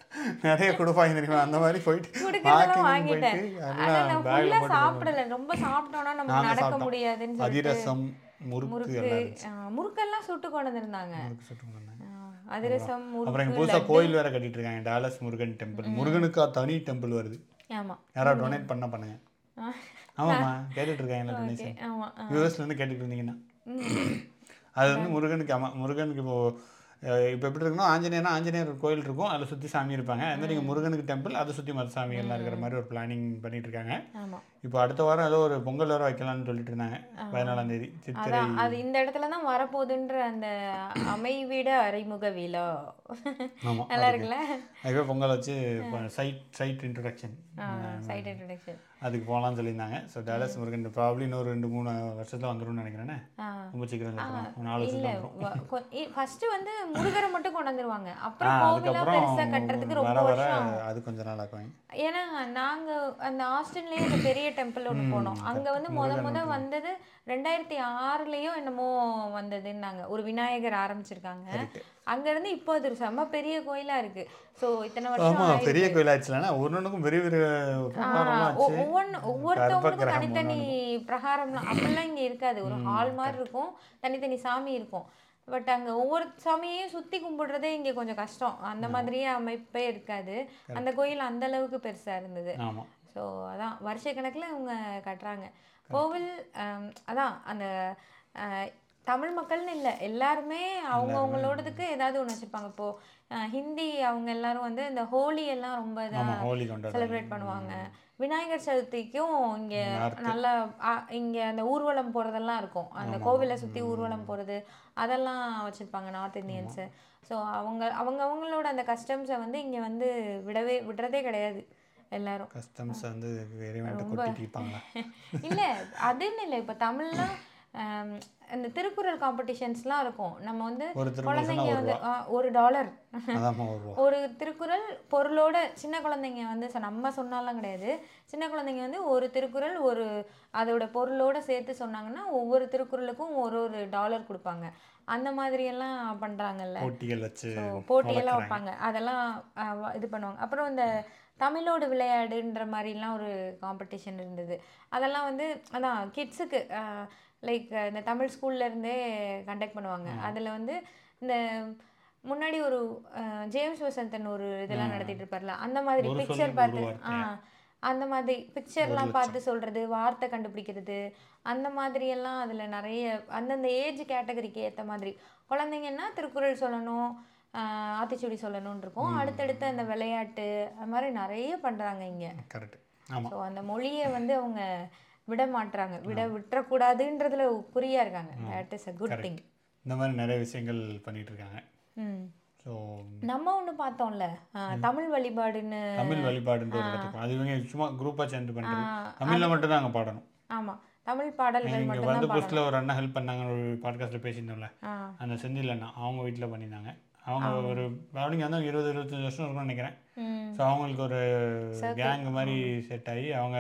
நிறைய கொடுப்பாங்க தெரியுமா அந்த மாதிரி போயிட்டு கொடுக்கறதெல்லாம் walking வாங்கிட்டேன் போயிட்டு ஆனா எல்லாம் நான் பேக்ல ஃபுல்லாக போட்டு சாப்பிடல ரொம்ப சாப்பிட்டோம்னா நம்ம நாங்க நடக்க சாப்பிட்டோம். முடியாதுன்னு சொல்லிட்டு அதிரசம் முறுக்கு முறுக்கு எல்லாம் இருந்துச்சு ஆ, முறுக்கெல்லாம் சுட்டு கொண்டு வந்திருந்தாங்க முறுக்கு சுட்டு கொண்டு வந்தாங்க. ஆ, அதிரசம் அப்புறம் இங்க முறுக்கு புதுசா லட்டு. கோயில் வேற கட்டிட்டு இருக்காங்க டாலஸ் முருகன் டெம்பிள் முருகனுக்கா தனி டெம்பிள் வருது ஆமா யாராவது டொனேட் பண்ண பண்ணுங்க ஆ. ஆமாம்மா கேட்டுட்டு இருக்காங்களா ஓகே டொனேஷன் ஆமா ஆ. யூஎஸ்ல இருந்து கேட்டுட்டு இருந்தீங்கன்னா ம். அது வந்து முருகனுக்கு ஆமா முருகனுக்கு இப்போ அஹ், இப்போ எப்படி இருக்குன்னா ஆஞ்சநேயர்னா ஆஞ்சநேயர் கோயில் இருக்கும் அதில் சுற்றி சாமி இருப்பாங்க அது மாதிரி இங்கே முருகனுக்கு டெம்பிள் அதை சுற்றி மற்ற சாமிகள்லாம் இருக்கிற மாதிரி ஒரு பிளானிங் பண்ணிட்டு இருக்காங்க ஆமா இப்போ அடுத்த வாரம் ஏதோ ஒரு பொங்கல் வேற வைக்கலாம்னு சொல்லிட்டு இருந்தாங்க பதினாலாம் தேதி சித்திரை அதான் அது இந்த இடத்துல தான் வரப்போகுதுன்ற அந்த அமைவிட அறிமுக விழா ஆமா நல்லா இருக்குல்ல அதுவே பொங்கல் வச்சு side side introduction side introduction அதுக்கு போகலாம்னு சொல்லியிருந்தாங்க ஸோ டேலஸ் முருகன் ப்ராப்ளி இன்னொரு ரெண்டு மூணு வருஷத்துல வந்துரும்னு நினைக்கிறேன் ரொம்ப சீக்கிரம் வந்துரும். ஒரு நாலு இல்ல வருஷத்துல வந்துரும் ஃபர்ஸ்ட் வந்து முருகரை மட்டும் கொண்டு வந்துருவாங்க ஆ, அப்புறம் கோவிலா பெருசா அதுக்கப்புறம் கட்டுறதுக்கு ரொம்ப வர வர வருஷம் ஆகும். அது கொஞ்ச நாள் ஆக்குவாங்க ஏன்னா நாங்க அந்த ஆஸ்டின்லயே ஒரு பெரிய டெம்பிள் ஒன்று போனோம் அங்க வந்து முத முத வந்தது ரெண்டாயிரத்தி ஆறுலயோ என்னமோ வந்ததுன்னாங்க ஒரு விநாயகர் ஆரம்பிச்சிருக்காங்க அங்க இருந்து இப்போ அது ஒரு செம்ம பெரிய கோயிலா இருக்கு சோ இத்தனை வருஷம் ஆமா ஆயிருக்கு. பெரிய கோயில் ஆச்சுலன்னா ஒன்னொன்னுக்கும் பெரிய பெரிய பிரகாரம்லாம் ஒ- ஆச்சு ஒவ்வொன்னு ஒவ்வொருத்தவங்களுக்கும் கர்ப்பகிரகம் தனித்தனி பிரகாரம்லாம் அப்படிலாம் இங்க இருக்காது ஒரு ஹால் மாதிரி இருக்கும் தனித்தனி சாமி இருக்கும் பட் அங்க ஒவ்வொரு சாமியையும் சுத்தி கும்பிடுறதே இங்க கொஞ்சம் கஷ்டம் அந்த மாதிரியே அமைப்பே இருக்காது அந்த கோயில் அந்த அளவுக்கு பெருசா இருந்தது ஆமா ஸோ அதான் வருஷக்கணக்கில் இவங்க கட்டுறாங்க கோவில் ஆம், அதான் அந்த அஹ், தமிழ் மக்கள்னு இல்லை எல்லாருமே அவங்கவுங்களோடதுக்கு ஏதாவது ஒன்று வச்சுருப்பாங்க இப்போது ஹிந்தி அவங்க எல்லாரும் வந்து இந்த ஹோலி எல்லாம் ரொம்ப ஆமா இதாக ஹோலி கொண்டாடுறாங்க செலிப்ரேட் பண்ணுவாங்க விநாயகர் சதுர்த்திக்கும் இங்கே நல்லா இங்கே அந்த ஊர்வலம் போகிறதெல்லாம் இருக்கும் அந்த கோவிலை சுற்றி ஊர்வலம் போகிறது அதெல்லாம் வச்சுருப்பாங்க நார்த் இந்தியன்ஸு ஸோ அவங்க அவங்க அவங்களோட அந்த கஸ்டம்ஸை வந்து இங்கே வந்து விடவே விடுறதே கிடையாது எல்லாரும் கஸ்டம்ஸ் வந்து இறைவன்ட்ட கொட்டிட்டு இருப்பாங்களா இல்ல அதுன்னு இல்லை இப்போ தமிழ்லாம் ஆம், இந்த திருக்குறள் காம்படிஷன்ஸ்லாம் இருக்கும் நம்ம வந்து ஒரு திருக்குறள் குழந்தைங்க சொன்னா ஒரு வந்து ஆ, ஒரு டாலர் அதாம்மா ஒரு ரூபா ஒரு திருக்குறள் பொருளோட சின்ன குழந்தைங்க வந்து ச- நம்ம சொன்னாலாம் கிடையாது சின்ன குழந்தைங்க வந்து ஒரு திருக்குறள் ஒரு அதோட பொருளோட சேர்த்து சொன்னாங்கன்னா ஒவ்வொரு திருக்குறளுக்கும் ஒரு ஒரு டாலர் கொடுப்பாங்க அந்த மாதிரி எல்லாம் பண்றாங்கல்ல போட்டிகள் வச்சு ஸோ போட்டியெல்லாம் வைப்பாங்க அதெல்லாம் ஆ, வ- இது பண்ணுவாங்க அப்புறம் இந்த தமிழோடு விளையாடுன்ற மாதிரிலாம் ஒரு காம்படிஷன் இருந்தது அதெல்லாம் வந்து அதான் கிட்ஸுக்கு லைக் இந்த தமிழ் ஸ்கூல்ல இருந்தே கண்டக்ட் பண்ணுவாங்க அதில் வந்து இந்த முன்னாடி ஒரு ஆ, ஜேம்ஸ் வசந்தன் ஒரு இதெல்லாம் நடத்திட்டு இருப்பார்ல அந்த மாதிரி ஒரு பிக்சர் சொல்லுக்கு பார்த்து ஒரு ஆ அந்த மாதிரி பிக்சர்லாம் பார்த்து சொல்றது வார்த்தை கண்டுபிடிக்கிறது அந்த மாதிரி எல்லாம் அதுல நிறைய அந்தந்த ஏஜ் கேட்டகரிக்கு ஏத்த மாதிரி குழந்தைங்கன்னா திருக்குறள் சொல்லணும் ஆஹ் ஆத்திச்சூடி சொல்லணும்னு இருக்கும் அடுத்தடுத்து அந்த விளையாட்டு அது மாதிரி நிறைய பண்றாங்க இங்க கரெக்ட் ஆமா ஸோ அந்த மொழியை வந்து அவங்க விட மாட்றாங்க விட விட்டுறக்கூடாதுன்றதுல குறியா இருக்காங்க that is a good thing இந்த மாதிரி நிறைய விஷயங்கள் பண்ணிட்டு இருக்காங்க ம் ஸோ நம்ம ஒண்ணு பார்த்தோம்ல ஆஹ் தமிழ் வழிபாடுன்னு தமிழ் வழிபாடுன்ற ஒரு இடத்துக்கு அது இவங்க சும்மா குரூப்பாக சேர்ந்து பண்ணுறது தமிழில் மட்டும் தான் அங்கே பாடணும் ஆமா தமிழ் பாடல்கள் இங்கே மட்டும்தான் வந்து புதுசில் ஒரு அண்ணா ஹெல்ப் பண்ணாங்க ஒரு பாட்காஸ்ட்டில் பேசியிருந்தோம்ல ஆ அந்த செந்தில் அண்ணா அவங்க வீட்டில் பண்ணியிருந்தாங்க அவங்க ஒரு அவங்க வந்து இருபது இருபத்தஞ்சு வருஷம் இருக்கும்னு நினைக்கிறேன் ம் ஸோ அவங்களுக்கு ஒரு கேங் மாதிரி செட் ஆகி அவங்க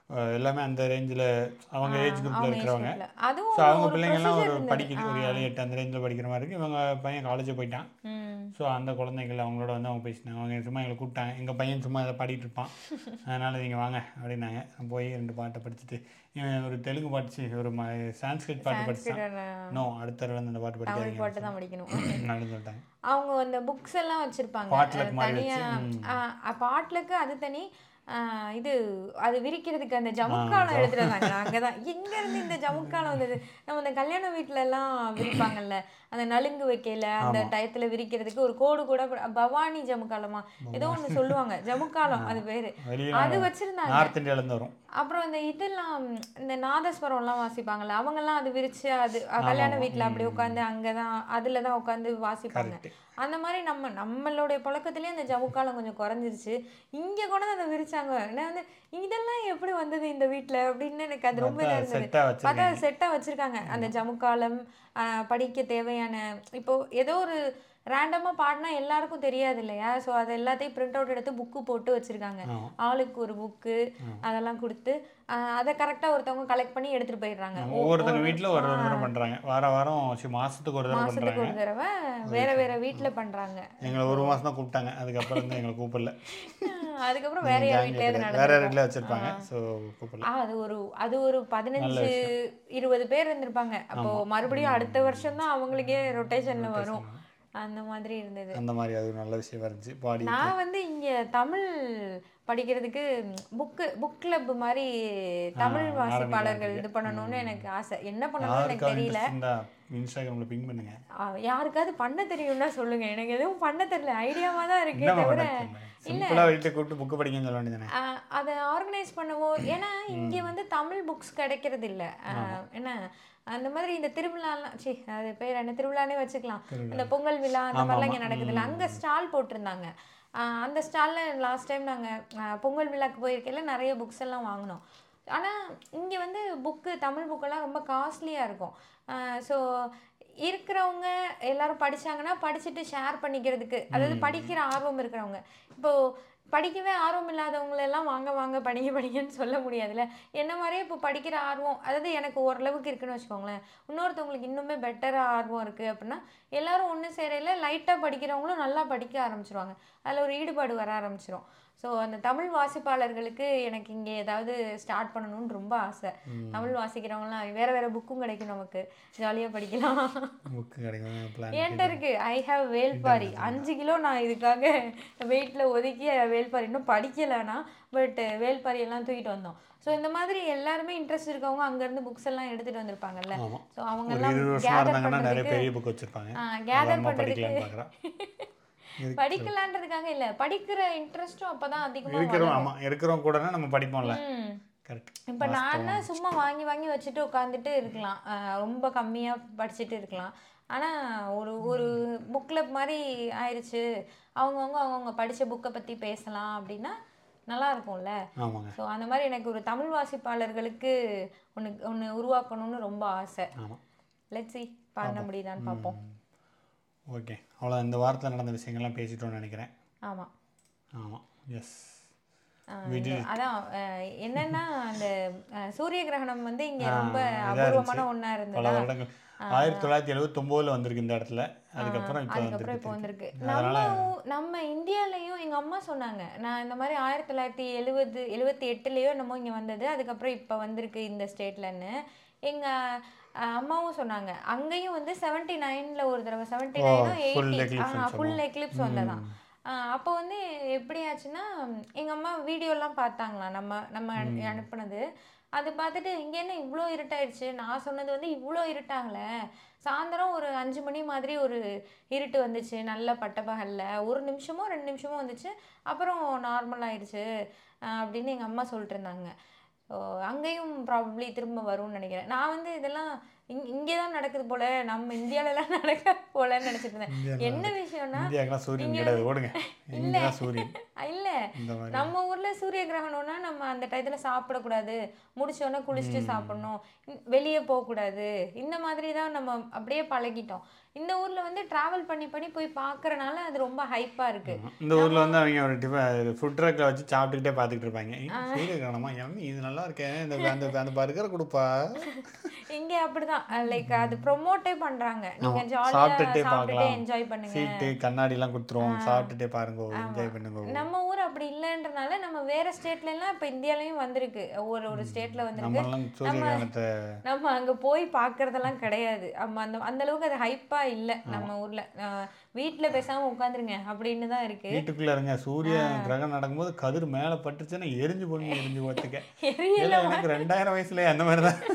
அஹ், எல்லாமே அந்த ரேஞ்சில் அவங்க ஏஜ் குரூப்பில் அவங்க age இருக்கிறவங்க groupல. அதுவும் ஸோ அவங்க ஒரு பிள்ளைங்கள்லாம் ஒரு procedure இருந்தது. படிக்குது ஒரு ஏழு எட்டு அந்த ரேஞ்சில் படிக்கிற மாதிரி இருக்குது இவங்க பையன் காலேஜ் போயிட்டான் ம். ஸோ அந்த குழந்தைகள் அவங்களோட வந்து அவங்க பேசினாங்க அவங்க சும்மா எங்களை கூப்பிட்டாங்க எங்கள் பையன் சும்மா இதை பாடிட்டு இருப்பான் அதனால் நீங்கள் வாங்க அப்படின்னாங்க நான் போய் ரெண்டு பாட்டை படிச்சுட்டு இவன் ஒரு தெலுங்கு பாட்டு சி, ஒரு ம சான்ஸ்கிரிட் பாட்டு படிச்சான் Sanskrit, நோ அடுத்த தடவை வந்து இந்த பாட்டு தமிழ் படிக்காதீங்க பாட்டு தான் படிக்கணும் அப்படின்னு சொல்லிட்டாங்க அவங்க அந்த புக்ஸ் எல்லாம் வச்சிருப்பாங்க Potluck அது மாதிரி தனியா வச்சு, ம். பாட்லுக்கு அது தனி ஆ, இது அது விரிக்கிறதுக்கு அந்த ஜமுக்காலம் எடுத்துட்டு வந்தாங்க அங்கதான் எங்க இருந்து இந்த ஜமுக்காலம் வந்தது நம்ம இந்த கல்யாண வீட்ல எல்லாம் விரிப்பாங்கல்ல அந்த நலுங்கு வைக்கல அந்த டயத்துல விரிக்கிறதுக்கு ஒரு கோடு கூட போட- பவானி ஜமுக்காலமா ஏதோ ஒண்ணு சொல்லுவாங்க ஜமுக்காலம் அது பேரு வெளியே அது வச்சிருந்தாங்க நார்த் இந்தியாவிலேருந்து வரும் அப்புறம் இந்த இதெல்லாம் இந்த நாதஸ்வரம் எல்லாம் வாசிப்பாங்கல்ல அவங்கெல்லாம் அது விரிச்சு அது அஹ், கல்யாண வீட்ல அப்படி உட்காந்து அங்கதான் அதுல தான் உட்காந்து வாசிப்பாங்க கரெக்ட் அந்த மாதிரி நம்ம நம்மளுடைய பழக்கத்திலேயே அந்த ஜவுக்காலம் கொஞ்சம் குறைஞ்சிருச்சு இங்க கூட அதை விரிச்சாங்க நான் வந்து இதெல்லாம் எப்படி வந்தது இந்த வீட்ல அப்படின்னு எனக்கு அது ரொம்ப இதா இருந்தது செட்டாக பார்த்தா வச்சிருக்கேன் செட்டாக வச்சிருக்காங்க அந்த ஜமுக்காலம் ஆஹ், படிக்க தேவையான இப்போ ஏதோ ஒரு ரேண்டமாக பாடினா எல்லாருக்கும் தெரியாது இல்லையா ஸோ அது எல்லாத்தையும் பிரிண்ட் அவுட் எடுத்து புக்கு போட்டு வச்சிருக்காங்க ஆமாம் ஆளுக்கு ஒரு புக்கு அதெல்லாம் கொடுத்து ஆஹ், அதை கரெக்டாக ஒருத்தவங்க கலெக்ட் பண்ணி எடுத்துட்டு போயிடுறாங்க ஒ- ஒவ்வொருத்தங்க ஒரு- வீட்டில் ஒரு ஒரு தடவை பண்ணுறாங்க வார வாரம் சி மாதத்துக்கு ஒரு தடவை மாசத்துக்கு பண்ணுறாங்க ஒரு தடவை வேற வேற வீட்ல பண்றாங்க எங்களை ஒரு மாதம் தான் கூப்பிட்டாங்க அதுக்கப்புறம் வந்து எங்களை கூப்பிடல அதுக்கப்புறம் வேற யார் வீட்லயாவது வேற நடந்து வீட்டில் வச்சிருப்பாங்க ஸோ கூப்பிடல ஆ அது ஒரு அது ஒரு பதினஞ்சு இருபது பேர் இருந்திருப்பாங்க அப்போ மறுபடியும் அடுத்த வருஷம் தான் அவங்களுக்கே ரொட்டேஷன்ல வரும் அந்த மாதிரி இருந்தது அந்த மாதிரி அது ஒரு நல்ல விஷயம் இருந்துச்சு பாடி நான் வந்து இங்க தமிழ் படிக்கிறதுக்கு புக்கு புக் கிளப் மாதிரி தமிழ் வாசிப்பாளர்கள் இது பண்ணணும்னு எனக்கு ஆசை என்ன பண்ணணும்னு எனக்கு யாருக்காவது தெரியல interest இருந்தா இன்ஸ்டாகிராமில் பிங் பண்ணுங்க ஆ, யாருக்காவது பண்ண தெரியும்னா சொல்லுங்க எனக்கு எதுவும் பண்ண தெரியல ஐடியாவா தான் இருக்கே என்ன தவிர சிம்பிளாக வீட்டை கூப்பிட்டு புக்கு படிக்கன்னு சொல்ல வேண்டியதானே ஆ, அதை ஆர்கனைஸ் பண்ணவோ ஏன்னா இங்கே வந்து தமிழ் புக்ஸ் கிடைக்கிறது இல்ல ஆ, என்ன அந்த மாதிரி இந்த திருவிழாலாம் சி அது பேர் என்ன திருவிழானே வச்சுக்கலாம் இந்த பொங்கல் விழா அந்த மாதிரிலாம் இங்கே நடக்குதுல்ல அங்கே ஸ்டால் போட்டிருந்தாங்க ஆ, அந்த ஸ்டாலில் லாஸ்ட் டைம் நாங்கள் பொங்கல் விழாக்கு போயிருக்கையில நிறைய புக்ஸ் எல்லாம் வாங்கினோம் ஆனால் இங்கே வந்து புக்கு தமிழ் புக்கெல்லாம் ரொம்ப காஸ்ட்லியாக இருக்கும் ஸோ இருக்கிறவங்க எல்லாரும் படிச்சாங்கன்னா படிச்சுட்டு ஷேர் பண்ணிக்கிறதுக்கு அதாவது படிக்கிற ஆர்வம் இருக்கிறவங்க இப்போ படிக்கவே ஆர்வம் இல்லாதவங்கள எல்லாம் வாங்க வாங்க படிங்க படிங்கன்னு சொல்ல முடியாதுல்ல என்ன மாதிரியே இப்போ படிக்கிற ஆர்வம் அதாவது எனக்கு ஓரளவுக்கு இருக்குன்னு வச்சுக்கோங்களேன் இன்னொருத்தவங்களுக்கு இன்னுமே பெட்டராக ஆர்வம் இருக்குது அப்படின்னா எல்லாரும் ஒன்று சேரையில லைட்டாக படிக்கிறவங்களும் நல்லா படிக்க ஆரம்பிச்சிருவாங்க அதில் ஒரு ஈடுபாடு வர ஆரம்பிச்சிரும் ஸோ அந்த தமிழ் வாசிப்பாளர்களுக்கு எனக்கு இங்கே ஏதாவது ஸ்டார்ட் பண்ணணும்னு ரொம்ப ஆசை தமிழ் வாசிக்கிறவங்களாம் வேற வேற புக்கும் கிடைக்கும் நமக்கு ஜாலியாக படிக்கலாம் புக்கு கிடைக்கும் பிளான் என்கிட்ட இருக்கு ஐ ஹாவ் வேல்பாரி அஞ்சு கிலோ நான் இதுக்காக வெயிட்ல ஒதுக்கி வேல்பாரி இன்னும் படிக்கலைனா பட் வேல்பாரி எல்லாம் தூக்கிட்டு வந்தோம் ஸோ இந்த மாதிரி எல்லாருமே இன்ட்ரெஸ்ட் இருக்கவங்க அங்கேருந்து புக்ஸ் எல்லாம் எடுத்துட்டு வந்திருப்பாங்கல்ல ஆமாம் ஸோ அவங்க ஒரு எல்லாம் இருபது வருஷமா கேதர் இருந்தாங்கன்னா நிறைய பண்ணுறதுக்கு பெரிய புக் வச்சிருப்பாங்க கேதர் அம்மா பண்ணுறதுக்கு படிக்கலாம்னு பார்க்குறேன் படிக்கலான்றதுக்காக இல்ல படிக்கிற இன்ட்ரெஸ்ட்டும் அப்பதான் அதிகமா இருக்கிறோம் வளரும். ஆமாம் இருக்கிறோம் கூடனா நம்ம படிப்போம்ல ம். கரெக்ட் இப்ப நான் சும்மா வாங்கி வாங்கி வச்சுட்டு உட்காந்துட்டு இருக்கலாம் அஹ் ரொம்ப கம்மியா படிச்சுட்டு இருக்கலாம் ஆனா ஒரு ஒரு புக் கிளப் மாதிரி ஆயிடுச்சு அவங்கவுங்க அவங்கவுங்க படிச்ச புக்கை பத்தி பேசலாம் அப்படின்னா நல்லா இருக்கும்ல ஆமாங்க ஸோ அந்த மாதிரி எனக்கு ஒரு தமிழ் வாசிப்பாளர்களுக்கு ஒன்று ஒன்று உருவாக்கணும்னு ரொம்ப ஆசை ஆமாம் லெட்ஸ் see பண்ண முடியுதான்னு பார்ப்போம் ஓகே அவ்வளோ இந்த வாரத்தில் நடந்த விஷயங்கள்லாம் பேசிட்டோம்னு நினைக்கிறேன் ஆமா ஆமாம் எஸ் ஆஹ் இந்த- அதான் அஹ் என்னன்னா அந்த அஹ் சூரிய கிரகணம் வந்து இங்க ஆ, ரொம்ப இதா அபூர்வமான இருந்துச்சு. ஒண்ணா பல இருந்ததா வருடங்கள் ஆயிரத்தி தொள்ளாயிரத்தி எழுபத்தொம்போதில் வந்திருக்கு இந்த இடத்துல அதுக்கப்புறம் இப்போ அதுக்கப்புறம் இப்போ வந்திருக்கு வந்திருக்கு நம்ம ஊ- நம்ம இந்தியாலயும் எங்க அம்மா சொன்னாங்க நான் இந்த மாதிரி ஆயிரத்தி தொள்ளாயிரத்தி எழுவது எழுவத்தி எட்டுலயோ என்னமோ இங்க வந்தது அதுக்கப்புறம் இப்ப வந்திருக்கு இந்த ஸ்டேட்லன்னு எங்க அஹ், அம்மாவும் சொன்னாங்க அங்கேயும் வந்து செவன்டி நைன்ல ஒரு தடவை செவன்டி ஓ, நைனோ full eighty eclipse full eclipse வந்ததான் ஆஹ் அப்போ வந்து எப்படி ஆச்சுன்னா எங்க அம்மா வீடியோலாம் பார்த்தாங்களாம் நம்ம நம்ம அனு- அனுப்புனது அது பார்த்துட்டு இங்க என்ன இவ்வளோ இருட்டாயிடுச்சு நான் சொன்னது வந்து இவ்வளோ இருட்டாகல சாயந்தரம் ஒரு அஞ்சு மணி மாதிரி ஒரு இருட்டு வந்துச்சு நல்ல பட்டப்பகல்ல ஒரு நிமிஷமோ ரெண்டு நிமிஷமோ வந்துச்சு அப்புறம் நார்மல் ஆயிடுச்சு ஆஹ் அப்படின்னு எங்க அம்மா சொல்லிட்டு இருந்தாங்க ஸோ அங்கேயும் ப்ராபப்ளி திரும்ப வரும்னு நினைக்கிறேன் நான் வந்து இதெல்லாம் இங் இங்கே தான் நடக்குது போல நம்ம இந்தியாவிலலாம் நடக்க போலன்னு நினைச்சிட்டு இருந்தேன் என்ன விஷயம்னா இந்தியாக்கெல்லாம் சூரியன் கிடையாது ஓடுங்க இங்கே தான் சூரியன் இல்ல இந்த மாதிரி நம்ம ஊர்ல சூரிய கிரகணம்னா நம்ம அந்த டயத்துல சாப்பிடக்கூடாது முடிச்ச உடனே குளிச்சுட்டு சாப்பிடணும் இ- வெளியே போகக்கூடாது இந்த மாதிரி தான் நம்ம அப்படியே பழகிட்டோம் இந்த ஊர்ல வந்து டிராவல் பண்ணி பண்ணி போய் பார்க்கறனால அது ரொம்ப ஹைப்பா இருக்கு இந்த ஊர்ல வந்து அவங்க ஒரு டிஃபன் ஃபுட் ட்ரக்கில் வச்சு சாப்பிட்டுக்கிட்டே பார்த்துக்கிட்டு இருப்பாங்க சரி காணமா எம்மி இது நல்லா இருக்கேன் இந்த அந்த அந்த பர்கரை கொடுப்பா இங்க அப்படிதான் லைக் அது ப்ரொமோட்டே பண்றாங்க நீங்க ஜாலியா சாப்பிட்டுட்டே சாப்பிட்டுட்டே பார்க்கலாம். என்ஜாய் பண்ணுங்க சீட்டு கண்ணாடிலாம் கொடுத்துருவோம் சாப்பிட்டுட்டே பாருங்க என்ஜாய் பண்ணுங்க நம்ம ஊர் அப்படி இல்லைன்றனால நம்ம வேற ஸ்டேட்ல எல்லாம் இப்ப இந்தியாலயும் வந்திருக்கு ஒரு ஒரு ஸ்டேட்ல வந்திருக்கு நம்மளாம் சூரிய கிரகணத்தை நம்ம அங்க போய் பார்க்கறதெல்லாம் கிடையாது நம்ம அந்த அந்த அளவுக்கு அது ஹைப்பா இல்ல நம்ம ஊர்ல அஹ் வீட்ல பேசாம உட்காந்துருங்க அப்படின்னு தான் இருக்கு வீட்டுக்குள்ள இருங்க சூரிய கிரகணம் நடக்கும்போது கதிர் மேல பட்டுச்சுன்னா எரிஞ்சு போடுங்க எரிஞ்சு போத்துக்க எரியல இல்லை எனக்கு ரெண்டாயிரம் வயசுல அந்த மாதிரி தான்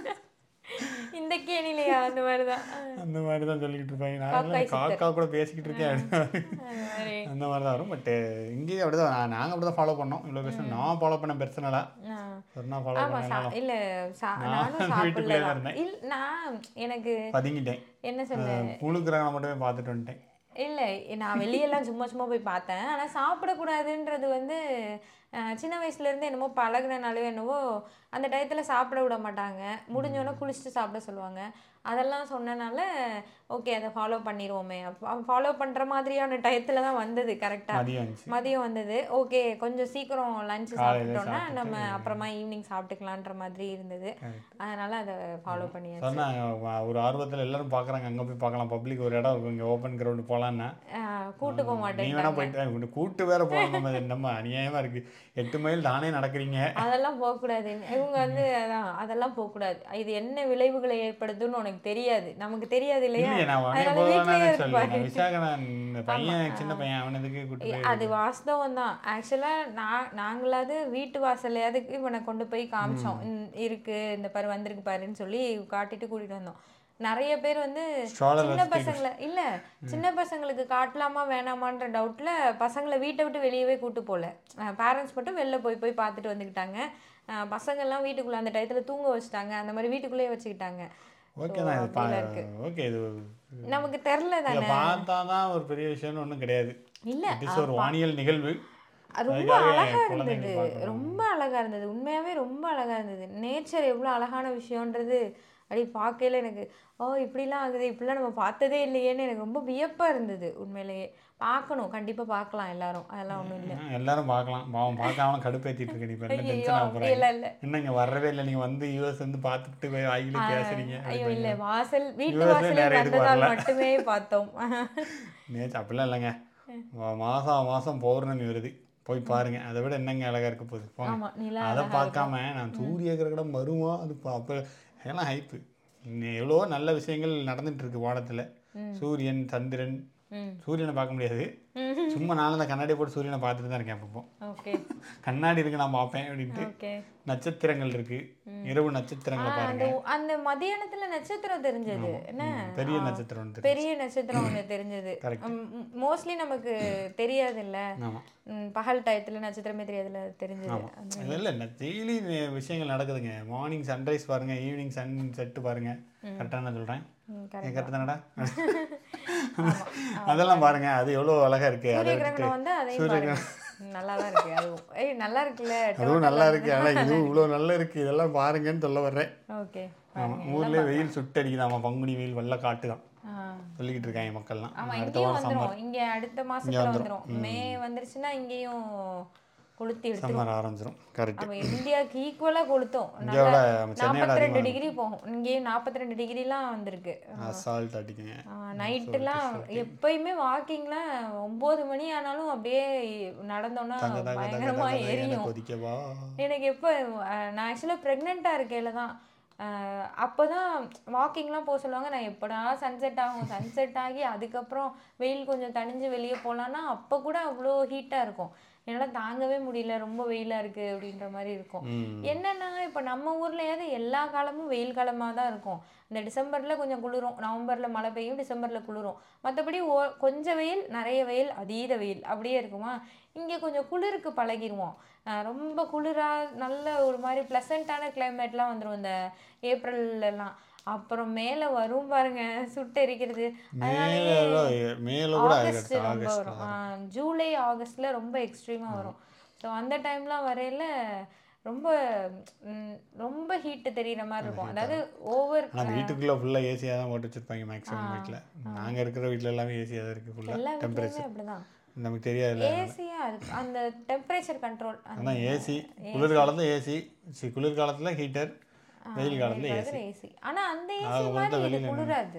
இந்த கேணிலையா அந்த மாதிரிதான் அந்த மாதிரி தான் சொல்லிக்கிட்டு இருப்பாங்க நான் காக்காய் எல்லாம் காக்கா கூட பேசிக்கிட்டு இருக்கேன் அப்படின்னு. அந்த மாதிரி அந்த மாதிரி தான் வரும் பட் இங்கேயும் அப்படி தான் நாங்கள் அப்படி தான் ஃபாலோ பண்ணோம் இவ்வளோ பேச நான் ஃபாலோ பண்ண பெர்சனலாக ஆஹ் சொன்னா ஃபாலோ ஆமா சா பண்ணாலும் இல்ல சா- நான் நானும் வீட்டுக்குள்ளே தான் சாப்பிடல இருந்தேன். இல்ல நான் எனக்கு பதுங்கிட்டேன் என்ன சொல்ல முழு கிரகணம் மட்டுமே பார்த்துட்டு வந்துட்டேன் இல்ல நான் வெளியெல்லாம் சும்மா சும்மா போய் பார்த்தேன் ஆனா சாப்பிடக்கூடாதுன்றது வந்து அஹ், சின்ன வயசுல இருந்து என்னமோ பழகுனனாலோ என்னவோ அந்த டயத்துல சாப்பிட விட மாட்டாங்க முடிஞ்சோடனே குளிச்சுட்டு சாப்பிட சொல்லுவாங்க அதெல்லாம் சொன்னனால ஓகே அதை ஃபாலோ பண்ணிடுவோமே ஃபாலோ பண்ற மாதிரியான டயத்துல தான் வந்தது கரெக்டா மதியம் வந்துச்சு மதியம் வந்தது ஓகே கொஞ்சம் சீக்கிரம் லஞ்ச் காலையில சாப்பிட்டோம்னா சாப்பிட்டுட்டு, நம்ம அப்புறமா ஈவினிங் சாப்பிட்டுக்கலான்ற மாதிரி இருந்தது அதனால அதை ஃபாலோ பண்ணியாச்சு சொன்னாங்க வ- ஒரு ஆர்வத்தில் எல்லாரும் பார்க்குறாங்க அங்கே போய் பார்க்கலாம் பப்ளிக் ஒரு இடம் இருக்கும் இங்கே ஓப்பன் கிரவுண்டு போகலான்னா அஹ், கூட்டு போக நீ மாட்டேன் வேணா போயிட்டு உன்னை கூட்டு வேற போகணும் நம்ம நம்ம அநியாயமாக இருக்கு எட்டு மைல் தானே நடக்கிறீங்க அதெல்லாம் போகக்கூடாது இவங்க வந்து அதான் அதெல்லாம் போகக்கூடாது இது என்ன விளைவுகளை ஏற்படுத்துன்னு உனக்கு தெரியாது நமக்கு தெரியாது இல்லையா இல்லையே நான் உடனே அதனால வீட்லயே போகலான்னு இருப்பாரு. சொல்லுவேன் விசாகனன் இந்த பையன் சின்ன பையன் அவனுக்கு கூட்டு ஏ, போய் அது வாஸ்தவம் தான் ஆக்சுவலாக நான் நாங்களாவது வீட்டு வாசல்லையாவது இவனை கொண்டு போய் காமிச்சோம் ம், இருக்கு இந்த பாரு வந்திருக்கு பாருன்னு சொல்லி காட்டிட்டு கூட்டிட்டு வந்தோம் நிறைய பேர் வந்து Stroller சின்ன வச்சுட்டு பசங்களை இல்ல சின்ன பசங்களுக்கு காட்டலாமா வேணாமான்ற டவுட்ல பசங்களை வீட்டை விட்டு வெளியவே கூட்டு போல பேரண்ட்ஸ் மட்டும் வெளில போய் போய் பார்த்துட்டு வந்துக்கிட்டாங்க அஹ், பசங்கெல்லாம் வீட்டுக்குள்ள அந்த டயத்துல தூங்க வச்சுட்டாங்க அந்த மாதிரி வீட்டுக்குள்ளேயே வச்சுக்கிட்டாங்க ஓகே So, தான் இது அப்படிலாம் இருக்கு. ஓகே இது நமக்கு தெரில இதை தானே பார்த்தா தான் ஒரு பெரிய விஷயம்னு ஒன்றும் கிடையாது இல்ல இட் இஸ் ஒரு வானியல் நிகழ்வு அது ரொம்ப அதுக்காக அழகா குழந்தைங்களுக்கு இருந்தது பார்க்கணும். ரொம்ப அழகா இருந்தது உண்மையாவே ரொம்ப அழகா இருந்தது நேச்சர் எவ்வளோ அழகான விஷயம்ன்றது அப்படி பார்க்கையில எனக்கு ஓ இப்படிலாம் ஆகுது இப்படிலாம் நம்ம பார்த்ததே இல்லையேன்னு எனக்கு ரொம்ப வியப்பா இருந்தது உண்மையிலேயே பார்க்கணும் கண்டிப்பா பார்க்கலாம் எல்லாரும் அதெல்லாம் ஒண்ணும் இல்லை ஆ, எல்லாரும் பார்க்கலாம் பாவம் பார்க்காம கடுப்பேற்றிட்டு இருக்க நீ இப்போ என்ன ஐயோ டென்ஷன் ஆக போகிறேன் அப்படியெல்லாம் இல்லை என்னங்க வரவே இல்லை நீங்கள் வந்து யூஎஸ் வந்து பார்த்துட்டு போய் வாயில பேசுறீங்க ஐயோ இல்ல வாசல் வீட்டு US ல வாசலில் நிறைய இதுக்கு வந்ததால் வரல. மட்டுமே பார்த்தோம் நேற்று அப்படிலாம் இல்லைங்க மா- மாசம் மாசம் பௌர்ணமி வருது போய் பாருங்க அதை விட என்னங்க அழகா இருக்க போகுது போங்க ஆமா நிலா அதை அழகா பார்க்காம நான் சூரிய கிரகணம் வருமா அது பா- அப்ப எல்லாம் ஹைப்பு எவ்வளோ நல்ல விஷயங்கள் நடந்துட்டு இருக்கு வானத்துல சூரியன் சந்திரன் ம் சூரியனை பார்க்க முடியாது சும்மா நானும் அந்த கண்ணாடி போட்டு சூரியனை பார்த்துட்டு தான் இருக்கேன் அப்பப்போ ஓகே கண்ணாடி இருக்கு நான் பார்ப்பேன் அப்படின்ட்டு ஓகே நட்சத்திரங்கள் இருக்கு இரவு நட்சத்திரங்களை அந்த பாருங்க அந்த மதியானத்துல நட்சத்திரம் தெரிஞ்சது என்ன பெரிய ஆ. நட்சத்திரம் ஒன்று தெரியும் பெரிய நட்சத்திரம் ஒன்று தெரிஞ்சது Correct. மோஸ்ட்லி நமக்கு தெரியாதுல்ல ஆமா ம், பகல் டயத்துல நட்சத்திரமே தெரியாதுல்ல அது தெரிஞ்சது அந்த- அது இல்லை டெய்லி விஷயங்கள் நடக்குதுங்க மார்னிங் சன்ரைஸ் பாருங்க ஈவினிங் சன் செட்டு பாருங்க கரெக்டாக நான் சொல்கிறேன் ம், correct. என் கரெக்டு தானடா அதெல்லாம் பாருங்க அது எவ்வளோ அழகா இருக்கு அதை சூரிய விட்டுட்டு கிரகணம் வந்து அதையும் சூரிய பாருங்க நல்லா தான் இருக்கு அதுவும் ஏய் நல்லா இருக்குல்ல அதுவும் நல்லா இருக்கு ஆனால் இதுவும் இவ்வளோ நல்லா இருக்கு இதெல்லாம் பாருங்கன்னு சொல்ல வர்றேன் ஓகே ஆமா ஊர்லேயே வெயில் சுட்டடிக்குதாமா பங்குனி வெயில் வெள்ள காட்டு தான் சொல்லிக்கிட்டு இருக்காங்க மக்கள்லாம் ஆமா அடுத்த இங்கேயும் வாரம் சம்மர் வந்துரும் இங்க அடுத்த மாசத்துல வந்துரும் மே வந்துருச்சுன்னா இங்கேயும் கொளுத்தி எடுத்துரும் சம்மர் ஆரம்பிச்சிடும் கரெக்ட் நம்ம இந்தியாவுக்கு ஈக்குவலா கொளுத்தும் இந்தியாவோட நம்ம சென்னையோட நாற்பத்தி ரெண்டு அதிகமாக டிகிரி போகும் இங்கேயும் நாற்பத்தி ரெண்டு டிகிரிலாம் வந்திருக்கு அசால்ட் அடிக்குங்க நைட்டுலாம் எப்பயுமே வாக்கிங்லாம் ஒன்பது மணி ஆனாலும் அப்படியே நடந்தோம்னா தக தக தக பயங்கரமா தக தக என எரியும் கொதிக்கவா எனக்கு எப்போ அஹ், நான் ஆக்சுவலாக ப்ரெக்னெண்ட்டாக இருக்கையில தான் அப்போ தான் வாக்கிங்லாம் போக சொல்லுவாங்க நான் எப்படா சன்செட் ஆகும் சன்செட் ஆகி அதுக்கப்புறம் வெயில் கொஞ்சம் தணிஞ்சு வெளியே போகலான்னா அப்போ கூட அவ்வளோ ஹீட்டாக இருக்கும் என்னால் தாங்கவே முடியல ரொம்ப வெயிலாக இருக்குது அப்படின்ற மாதிரி இருக்கும் ம் என்னன்னா இப்போ நம்ம ஊர்லயாவது எல்லா காலமும் வெயில் காலமாக தான் இருக்கும் இந்த டிசம்பரில் கொஞ்சம் குளிரும் நவம்பரில் மழை பெய்யும் டிசம்பரில் குளிரும் மற்றபடி ஓ கொஞ்சம் வெயில் நிறைய வெயில் அதீத வெயில் அப்படியே இருக்குமா இங்கே கொஞ்சம் குளிருக்கு பழகிருவோம் அஹ் ரொம்ப குளிராக நல்ல ஒரு மாதிரி ப்ளசண்ட்டான கிளைமேட்லாம் வந்துடும் இந்த ஏப்ரல்லாம் அப்புறம் மேலே வரும் பாருங்க சுட்டெரிக்கிறது அதனாலயே மேல மேல கூட ஆகஸ்ட் ஆகிடுச்சு ரொம்ப ஆகஸ்ட் வரும் ஆ, ஜூலை ஆகஸ்ட்ல ரொம்ப எக்ஸ்ட்ரீமா வரும் ஸோ அந்த டைம்லாம் வரையில ரொம்ப ம், ரொம்ப ஹீட்டு தெரியுற மாதிரி இருக்கும் அதாவது ஓவர் ஆனால் அந்த வீட்டுக்குள்ளே ஃபுல்லாக ஏசியாக தான் போட்டு வச்சுருப்பாங்க மேக்ஸிமம் வீட்டில் நாங்கள் இருக்கிற வீட்டில் எல்லாமே ஏசியாக தான் இருக்குது ஃபுல்லாக எல்லா டெம்பரேச்சர் வீட்லயுமே அப்படிதான் நமக்கு தெரியாதுல்ல ஏசியா இருக்கு அந்த டெம்பரேச்சர் கண்ட்ரோல் அதான் ஏசி குளிர்காலத்தில் ஏசி சி குளிர்காலத்தில் ஹீட்டர் வெயில் காலத்தில் ஏசி ஏசி ஆனா அந்த ஆக ஏசி மொத்தம் மாதிரி இது வெளியில குளிராது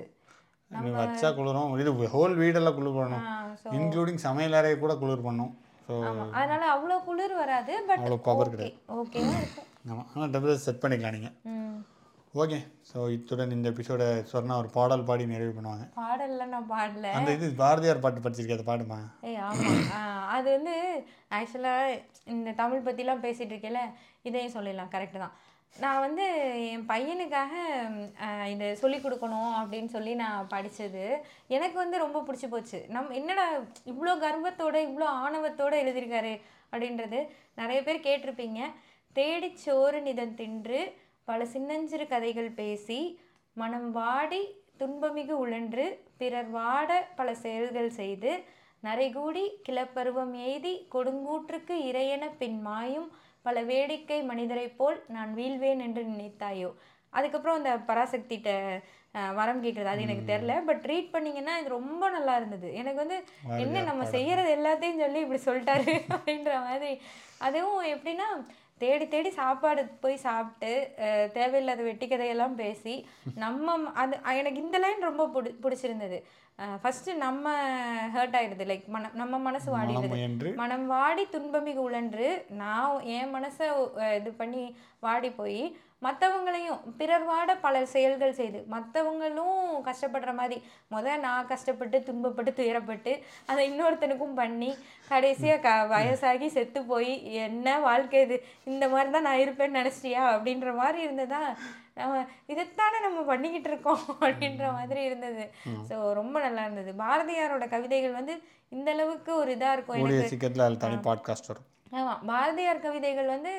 வச்சா குளிரும் இது ஹோல் வீடெல்லாம் குளிர் பண்ணணும் ஸோ இன்க்ளூடிங் சமையல் அறையை கூட குளிர் பண்ணும் ஸோ அதனால அவ்வளோ குளிர் வராது பட் அவ்வளோ பவர் ஓகே கிடையாது ஓகேவா இருக்கும் ஆமாம் ஆனால் டெம்பரேச்சர் செட் பண்ணிக்கலாம் நீங்கள் ம் ஓகே ஸோ இத்துடன் இந்த எபிசோட சொன்னா ஒரு பாடல் பாடி நிறைவு பண்ணுவாங்க பாடல்ல நான் பாடல அந்த இது பாரதியார் பாட்டு படிச்சிருக்கேன் அதை பாடுமா ஏய் ஆமாம் அது வந்து ஆக்சுவலாக இந்த தமிழ் பற்றிலாம் பேசிகிட்டு இருக்கேல இதையும் சொல்லிடலாம் கரெக்டு தான் நான் வந்து என் பையனுக்காக ம், ஆஹ், இதை சொல்லி கொடுக்கணும் அப்படின்னு சொல்லி நான் படித்தது எனக்கு வந்து ரொம்ப பிடிச்சி போச்சு நம் என்னடா இவ்வளோ கர்வத்தோட இவ்வளோ ஆணவத்தோட எழுதியிருக்காரு அப்படின்றது நிறைய பேர் கேட்டிருப்பீங்க தேடிச் சோறு நிதம் தின்று பல சின்னஞ்சிறு கதைகள் பேசி மனம் வாடி துன்பமிகு உழன்று பிறர் வாட பல செயல்கள் செய்து நரைகூடி கிளப்பருவம் எய்தி கொடுங்கூற்றுக்கு இறையென பின் மாயும் பல வேடிக்கை மனிதரைப் போல் நான் வீழ்வேன் என்று நினைத்தாயோ அதுக்கப்புறம் அந்த பராசக்திகிட்ட அஹ், வரம் கேட்குறது அது எனக்கு தெரில பட் ரீட் பண்ணீங்கன்னா இது ரொம்ப நல்லா இருந்தது எனக்கு வந்து என்ன நம்ம செய்யறது எல்லாத்தையும் சொல்லி இப்படி சொல்லிட்டாரு அப்படின்ற மாதிரி அதுவும் எப்படின்னா தேடி தேடி சாப்பாடு போய் சாப்பிட்டு அஹ், தேவையில்லாத வெட்டி கதையெல்லாம் பேசி நம்ம ம- அது அஹ், எனக்கு இந்த லைன் ரொம்ப பிடி பிடிச்சிருந்தது ஃபஸ்ட்டு நம்ம ஹர்ட் ஆயிடுது லைக் மன நம்ம மனசு வாடிடுது மனம் என்று மனம் வாடி துன்பமிகு உழன்று நான் என் மனசை அஹ், இது பண்ணி வாடி போய் மற்றவங்களையும் பிறர் வாட பல செயல்கள் செய்து மற்றவங்களும் கஷ்டப்படுற மாதிரி முத நான் கஷ்டப்பட்டு துன்பப்பட்டு துயரப்பட்டு அதை இன்னொருத்தனுக்கும் பண்ணி கடைசியாக க வயசாகி செத்து போய் என்ன வாழ்க்கை இது இந்த மாதிரி தான் நான் இருப்பேன்னு நினச்சிட்டியா அப்படின்ற மாதிரி இருந்ததா நம்ம இதைத்தானே நம்ம பண்ணிக்கிட்டு இருக்கோம் அப்படின்ற மாதிரி இருந்தது ஸோ ரொம்ப நல்லா இருந்தது பாரதியாரோட கவிதைகள் வந்து இந்த அளவுக்கு ஒரு இதாக இருக்கும் எனக்கு கூடிய சீக்கிரத்தில் அதில் தனி பாட்காஸ்ட் வரும் ஆமாம் பாரதியார் கவிதைகள் வந்து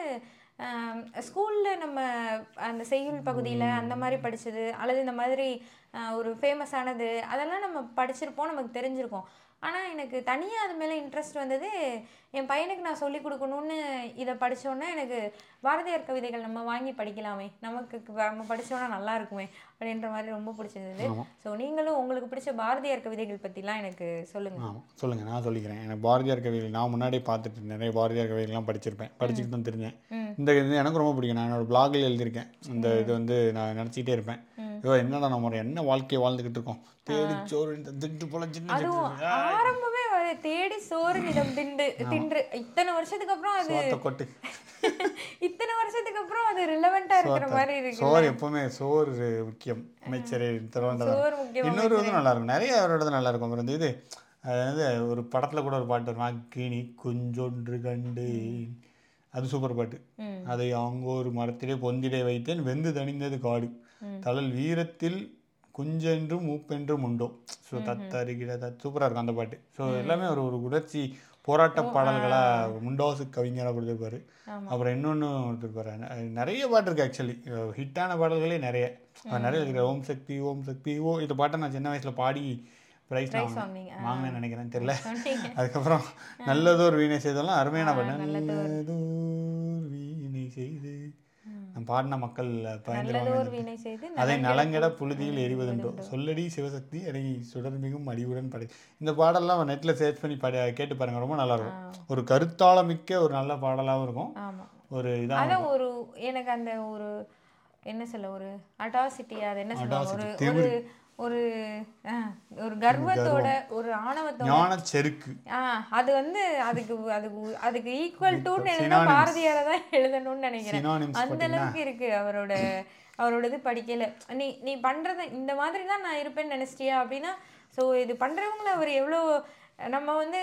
ஸ்கூலில் நம்ம அந்த செய்யுள் பகுதியில் அந்த மாதிரி படிச்சது அல்லது இந்த மாதிரி ஆஹ், ஒரு ஃபேமஸானது அதெல்லாம் நம்ம படிச்சிருப்போம் நமக்கு தெரிஞ்சிருக்கும் ஆனால் எனக்கு தனியாக அது மேலே இன்ட்ரெஸ்ட் வந்தது என் பையனுக்கு நான் சொல்லி கொடுக்கணும்னு இதை படிச்சோன்னே எனக்கு பாரதியார் கவிதைகள் நம்ம வாங்கி படிக்கலாமே நமக்கு க- நம்ம படிச்சோன்னா நல்லா இருக்குமே அப்படின்ற மாதிரி ரொம்ப பிடிச்சிருந்தது ஆமாம் ஸோ நீங்களும் உங்களுக்கு பிடிச்ச பாரதியார் கவிதைகள் பற்றிலாம் எனக்கு சொல்லுங்கள் ஆமாம் சொல்லுங்கள் நான் சொல்லிக்கிறேன் எனக்கு பாரதியார் கவிதைகள் நான் முன்னாடியே பார்த்துட்டு நிறைய பாரதியார் கவிதைகள்லாம் படிச்சிருப்பேன் படிச்சுட்டு தான் தெரிஞ்சேன் ம். இந்த இது எனக்கு ரொம்ப பிடிக்கும் நான் என்னோட பிளாகில் எழுதியிருக்கேன் இந்த இது வந்து நான் நினச்சிக்கிட்டே இருப்பேன் ஐயோ என்னடா நம்ம ஒரு என்ன வாழ்க்கையை வாழ்ந்துக்கிட்டு இருக்கோம் தேடி சோறு இந்த திட்டு போல சின்ன அதுவும் சின்ன ஆரம்பமே வ- தேடி சோறு நிதம் திண்டு தின்று இத்தனை வருஷத்துக்கு அப்புறம் அது சோத்தை கொட்டு இத்தனை வருஷத்துக்கு அப்புறம் அது ரிலவெண்டா இருக்கிற மாதிரி இருக்கு சோறு எப்பவுமே சோறு முக்கியம் அமைச்சரே திருவனந்தபுரம் சோறு முக்கியம் இன்னொரு இது நல்லா இருக்கும் நிறைய அவரோட நல்லா இருக்கும் அப்புறம் இந்த இது அதாவது ஒரு படத்துல கூட ஒரு பாட்டு வரும் அக்கினி குஞ்சொன்று கண்டேன் அது சூப்பர் பாட்டு ம். அதை அங்கோ ஒரு மரத்திலே பொந்திலே வைத்தேன் வெந்து தணிந்தது காடு ம். தழல் வீரத்தில் குஞ்சென்றும் மூப்பென்றும் உண்டோ ஸோ தத்தருகிட தத் சூப்பராக இருக்கும் அந்த பாட்டு ஸோ எல்லாமே ஒரு ஒரு உணர்ச்சி போராட்ட பாடல்களாக முண்டோசு கவிஞராக கொடுத்துருப்பாரு ஆமா. அப்புறம் இன்னொன்று கொடுத்துருப்பாரு ந- நிறைய பாட்டு இருக்கு ஆக்சுவலி ஹிட்டான பாடல்களே நிறைய அவர் நிறைய இருக்கிற ஓம் சக்தி ஓம் சக்தி ஓ இந்த பாட்டை நான் சின்ன வயசுல பாடி ப்ரைஸ் Prize வாங்குனீங்க. ஆ. வாங்கினேன்னு நினைக்கிறேன் தெரியல சொன்னீங்க அதுக்கப்புறம் நல்லதோர் வீணை செய்தெல்லாம் அருமையான ஆ, பண்ணேன் நல்லதோர். நல்லதோர் வீணை செய்து நான் பாடின மக்கள் பயந்துருவாங்க நல்லதோர் வீணை செய்து அதை நலங்கட புழுதியில் எரிவதுண்டோ சொல்லடி சிவசக்தி அதை சுடர்மிகும் அடிவுடன் படை இந்த பாடல்லாம் நெட்டில் சர்ச் பண்ணி படி கேட்டு பாருங்க ரொம்ப நல்லா இருக்கும் ஒரு கருத்தாளமிக்க ஒரு நல்ல பாடலாகவும் இருக்கும் ஆமா ஒரு இதாக அதான் ஒரு எனக்கு அந்த ஒரு என்ன சொல்ல ஒரு அட்டாசிட்டி அது என்ன சொல்லுவாங்க ஒரு Audacity, ஒரு ஒரு ஆ, ஒரு கர்வத்தோட ஒரு ஆணவத்தோட ஞான செருக்கு ஆ அது வந்து அதுக்கு அதுக்கு அதுக்கு ஈக்குவல் டுன்னு எழுதினா பாரதியாரை தான் எழுதணும்னு நினைக்கிறேன் சினானிம்ஸ் அந்த அளவுக்கு இருக்கு அவரோட அவரோட இது படிக்கல நீ நீ பண்றத இந்த மாதிரி தான் நான் இருப்பேன்னு நினைச்சிட்டியா அப்படின்னா ஸோ இது பண்றவங்கள அவர் எவ்வளோ நம்ம வந்து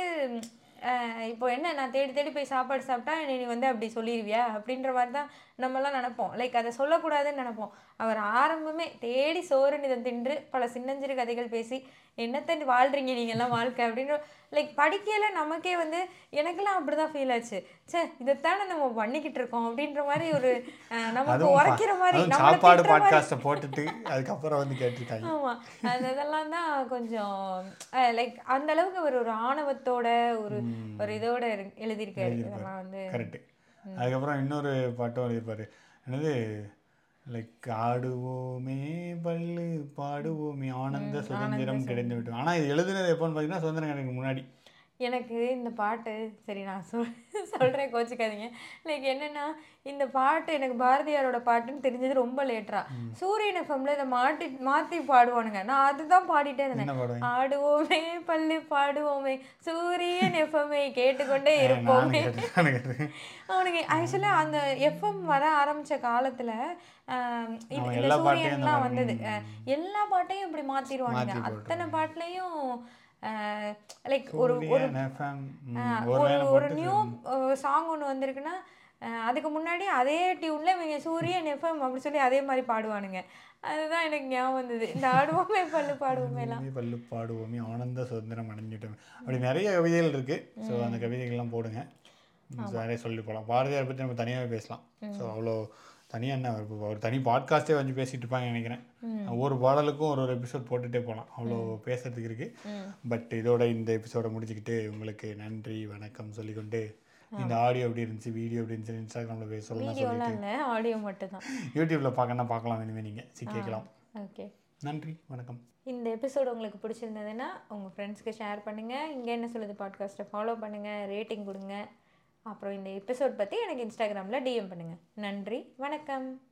அஹ், இப்போ என்ன நான் தேடி தேடி போய் சாப்பாடு சாப்பிட்டா நீ நீ வந்து அப்படி சொல்லிடுவியா அப்படின்ற மாதிரி தான் நம்மலாம் நினைப்போம் லைக் அதை சொல்லக்கூடாதுன்னு நினைப்போம் அவர் ஆரம்பமே தேடி சோறு நிதம் தின்று பல சின்னஞ்சிறு கதைகள் பேசி என்னத்தை வாழ்றீங்க நீங்கெல்லாம் வாழ்க்கை அப்படின்ற லைக் படிக்கையில நமக்கே வந்து எனக்கெல்லாம் அப்படிதான் ஃபீல் ஆச்சு ச்சே இதைத்தானே நம்ம பண்ணிக்கிட்டு இருக்கோம் அப்படின்ற மாதிரி ஒரு அஹ், நமக்கு அதுவும் பா- உரைக்கிற மாதிரி அதுவும் நம்மள சாப்பாடு திட்டுற மாதிரி பாட்காஸ்ட்டை போட்டுட்டு அதுக்கப்புறம் வந்து கேட்டிருக்காங்க ஆமா அது அதெல்லாம் தான் கொஞ்சம் லைக் அந்த அளவுக்கு அவர் ஒரு ஆணவத்தோட ஒரு ஒரு இதோட இரு- எழுதியிருக்காரு இதெல்லாம் வந்து கரெக்ட் அதுக்கப்புறம் இன்னொரு பாட்டும் எழுதியிருப்பாரு என்னது லைக் ஆடுவோமே பல்லு பாடுவோமே ஆனந்த சுதந்திரம் கிடைந்து விட்டோம் ஆனால் இது எழுதுனது எப்போன்னு பார்த்தீங்கன்னா சுதந்திரம் கிடைக்கு முன்னாடி எனக்கு இந்த பாட்டு சரி நான் சொல் சொல்கிறேன் கோச்சிக்காதீங்க லைக் என்னென்னா இந்த பாட்டு எனக்கு பாரதியாரோட பாட்டுன்னு தெரிஞ்சது ரொம்ப லேட்டரா சூரியன் எஃப்எம்ல இதை மாட்டி மாற்றி பாடுவானுங்க நான் அதுதான் பாடிட்டே இருந்தேன் என்ன பாடுவேன் ஆடுவோமே பள்ளி பாடுவோமே சூரியன் எஃப்எம்ஐ கேட்டுக்கொண்டே இருப்போமே நானும் கேட்டேன் நானும் கேட்டேன் அவனுக்கு ஆக்சுவலாக அந்த எஃப்எம் வர ஆரம்பிச்ச காலத்துல ஆம், இது- அவன் இந்த எல்லா பாட்டையும் அந்த சூரியன்லாம் மாதிரி, வந்தது அஹ், எல்லா பாட்டையும் இப்படி மாத்திடுவானுங்க மாத்தி அத்தனை பாட்டுலையும் லைக் ஒரு ஒரு சூரியன் FM, ம், ஆஹ், ஒரு ஒரு line ஒரு போட்டு நியூ சாங் ஒன்று வந்திருக்குன்னா அஹ், அதுக்கு முன்னாடி அதே டியூன்ல இவங்க சூரியன் எஃப்எம் அப்படி சொல்லி அதே மாதிரி பாடுவானுங்க அதுதான் எனக்கு ஞாபகம் வந்தது இந்த ஆடுவோமே பல்லு பாடுவோமே எல்லாம் ஆடுவோமே, பல்லு பாடுவோமே ஆனந்த சுதந்திரம் அடைஞ்சிட்டோம் அப்படி நிறைய கவிதைகள் இருக்கு ஸோ அந்த கவிதைகள்லாம் போடுங்க ஸோ நிறைய சொல்லி போகலாம் பாரதியார் பற்றி நம்ம தனியாகவே பேசலாம் ஸோ அவ்வளோ தனியாக என்ன ஒரு ஒரு தனி பாட்காஸ்ட்டே வந்து பேசிட்டு இருப்பாங்க நினைக்கிறேன் ஒவ்வொரு பாடலுக்கும் ஒரு ஒரு எபிசோட் போட்டுட்டே போகலாம் அவ்வளோ பேசுறதுக்கு இருக்கு பட் இதோட இந்த எபிசோட முடிச்சுக்கிட்டு உங்களுக்கு நன்றி வணக்கம் சொல்லிக்கொண்டு இந்த ஆடியோ எப்படி இருந்துச்சு வீடியோ எப்படி இருந்துச்சு இன்ஸ்டாகிராமில் பேச சொல்லலாம் வீடியோலாம் இல்லை ஆடியோ மட்டும்தான் யூடியூப்பில் பார்க்கணும்னா பார்க்கலாம் இனிமேல் நீங்கள் சி கேட்கலாம் ஓகே நன்றி வணக்கம் இந்த எபிசோடு உங்களுக்கு பிடிச்சிருந்ததுன்னா உங்கள் ஃப்ரெண்ட்ஸ்க்கு ஷேர் பண்ணுங்கள் இங்கே என்ன சொல்லுது பாட்காஸ்ட்டை ஃபாலோ பண்ணுங்கள் ரேட்டிங் கொடுங்க அப்புறம் இந்த எபிசோட் பற்றி எனக்கு இன்ஸ்டாகிராமில் டிஎம் பண்ணுங்கள் நன்றி வணக்கம்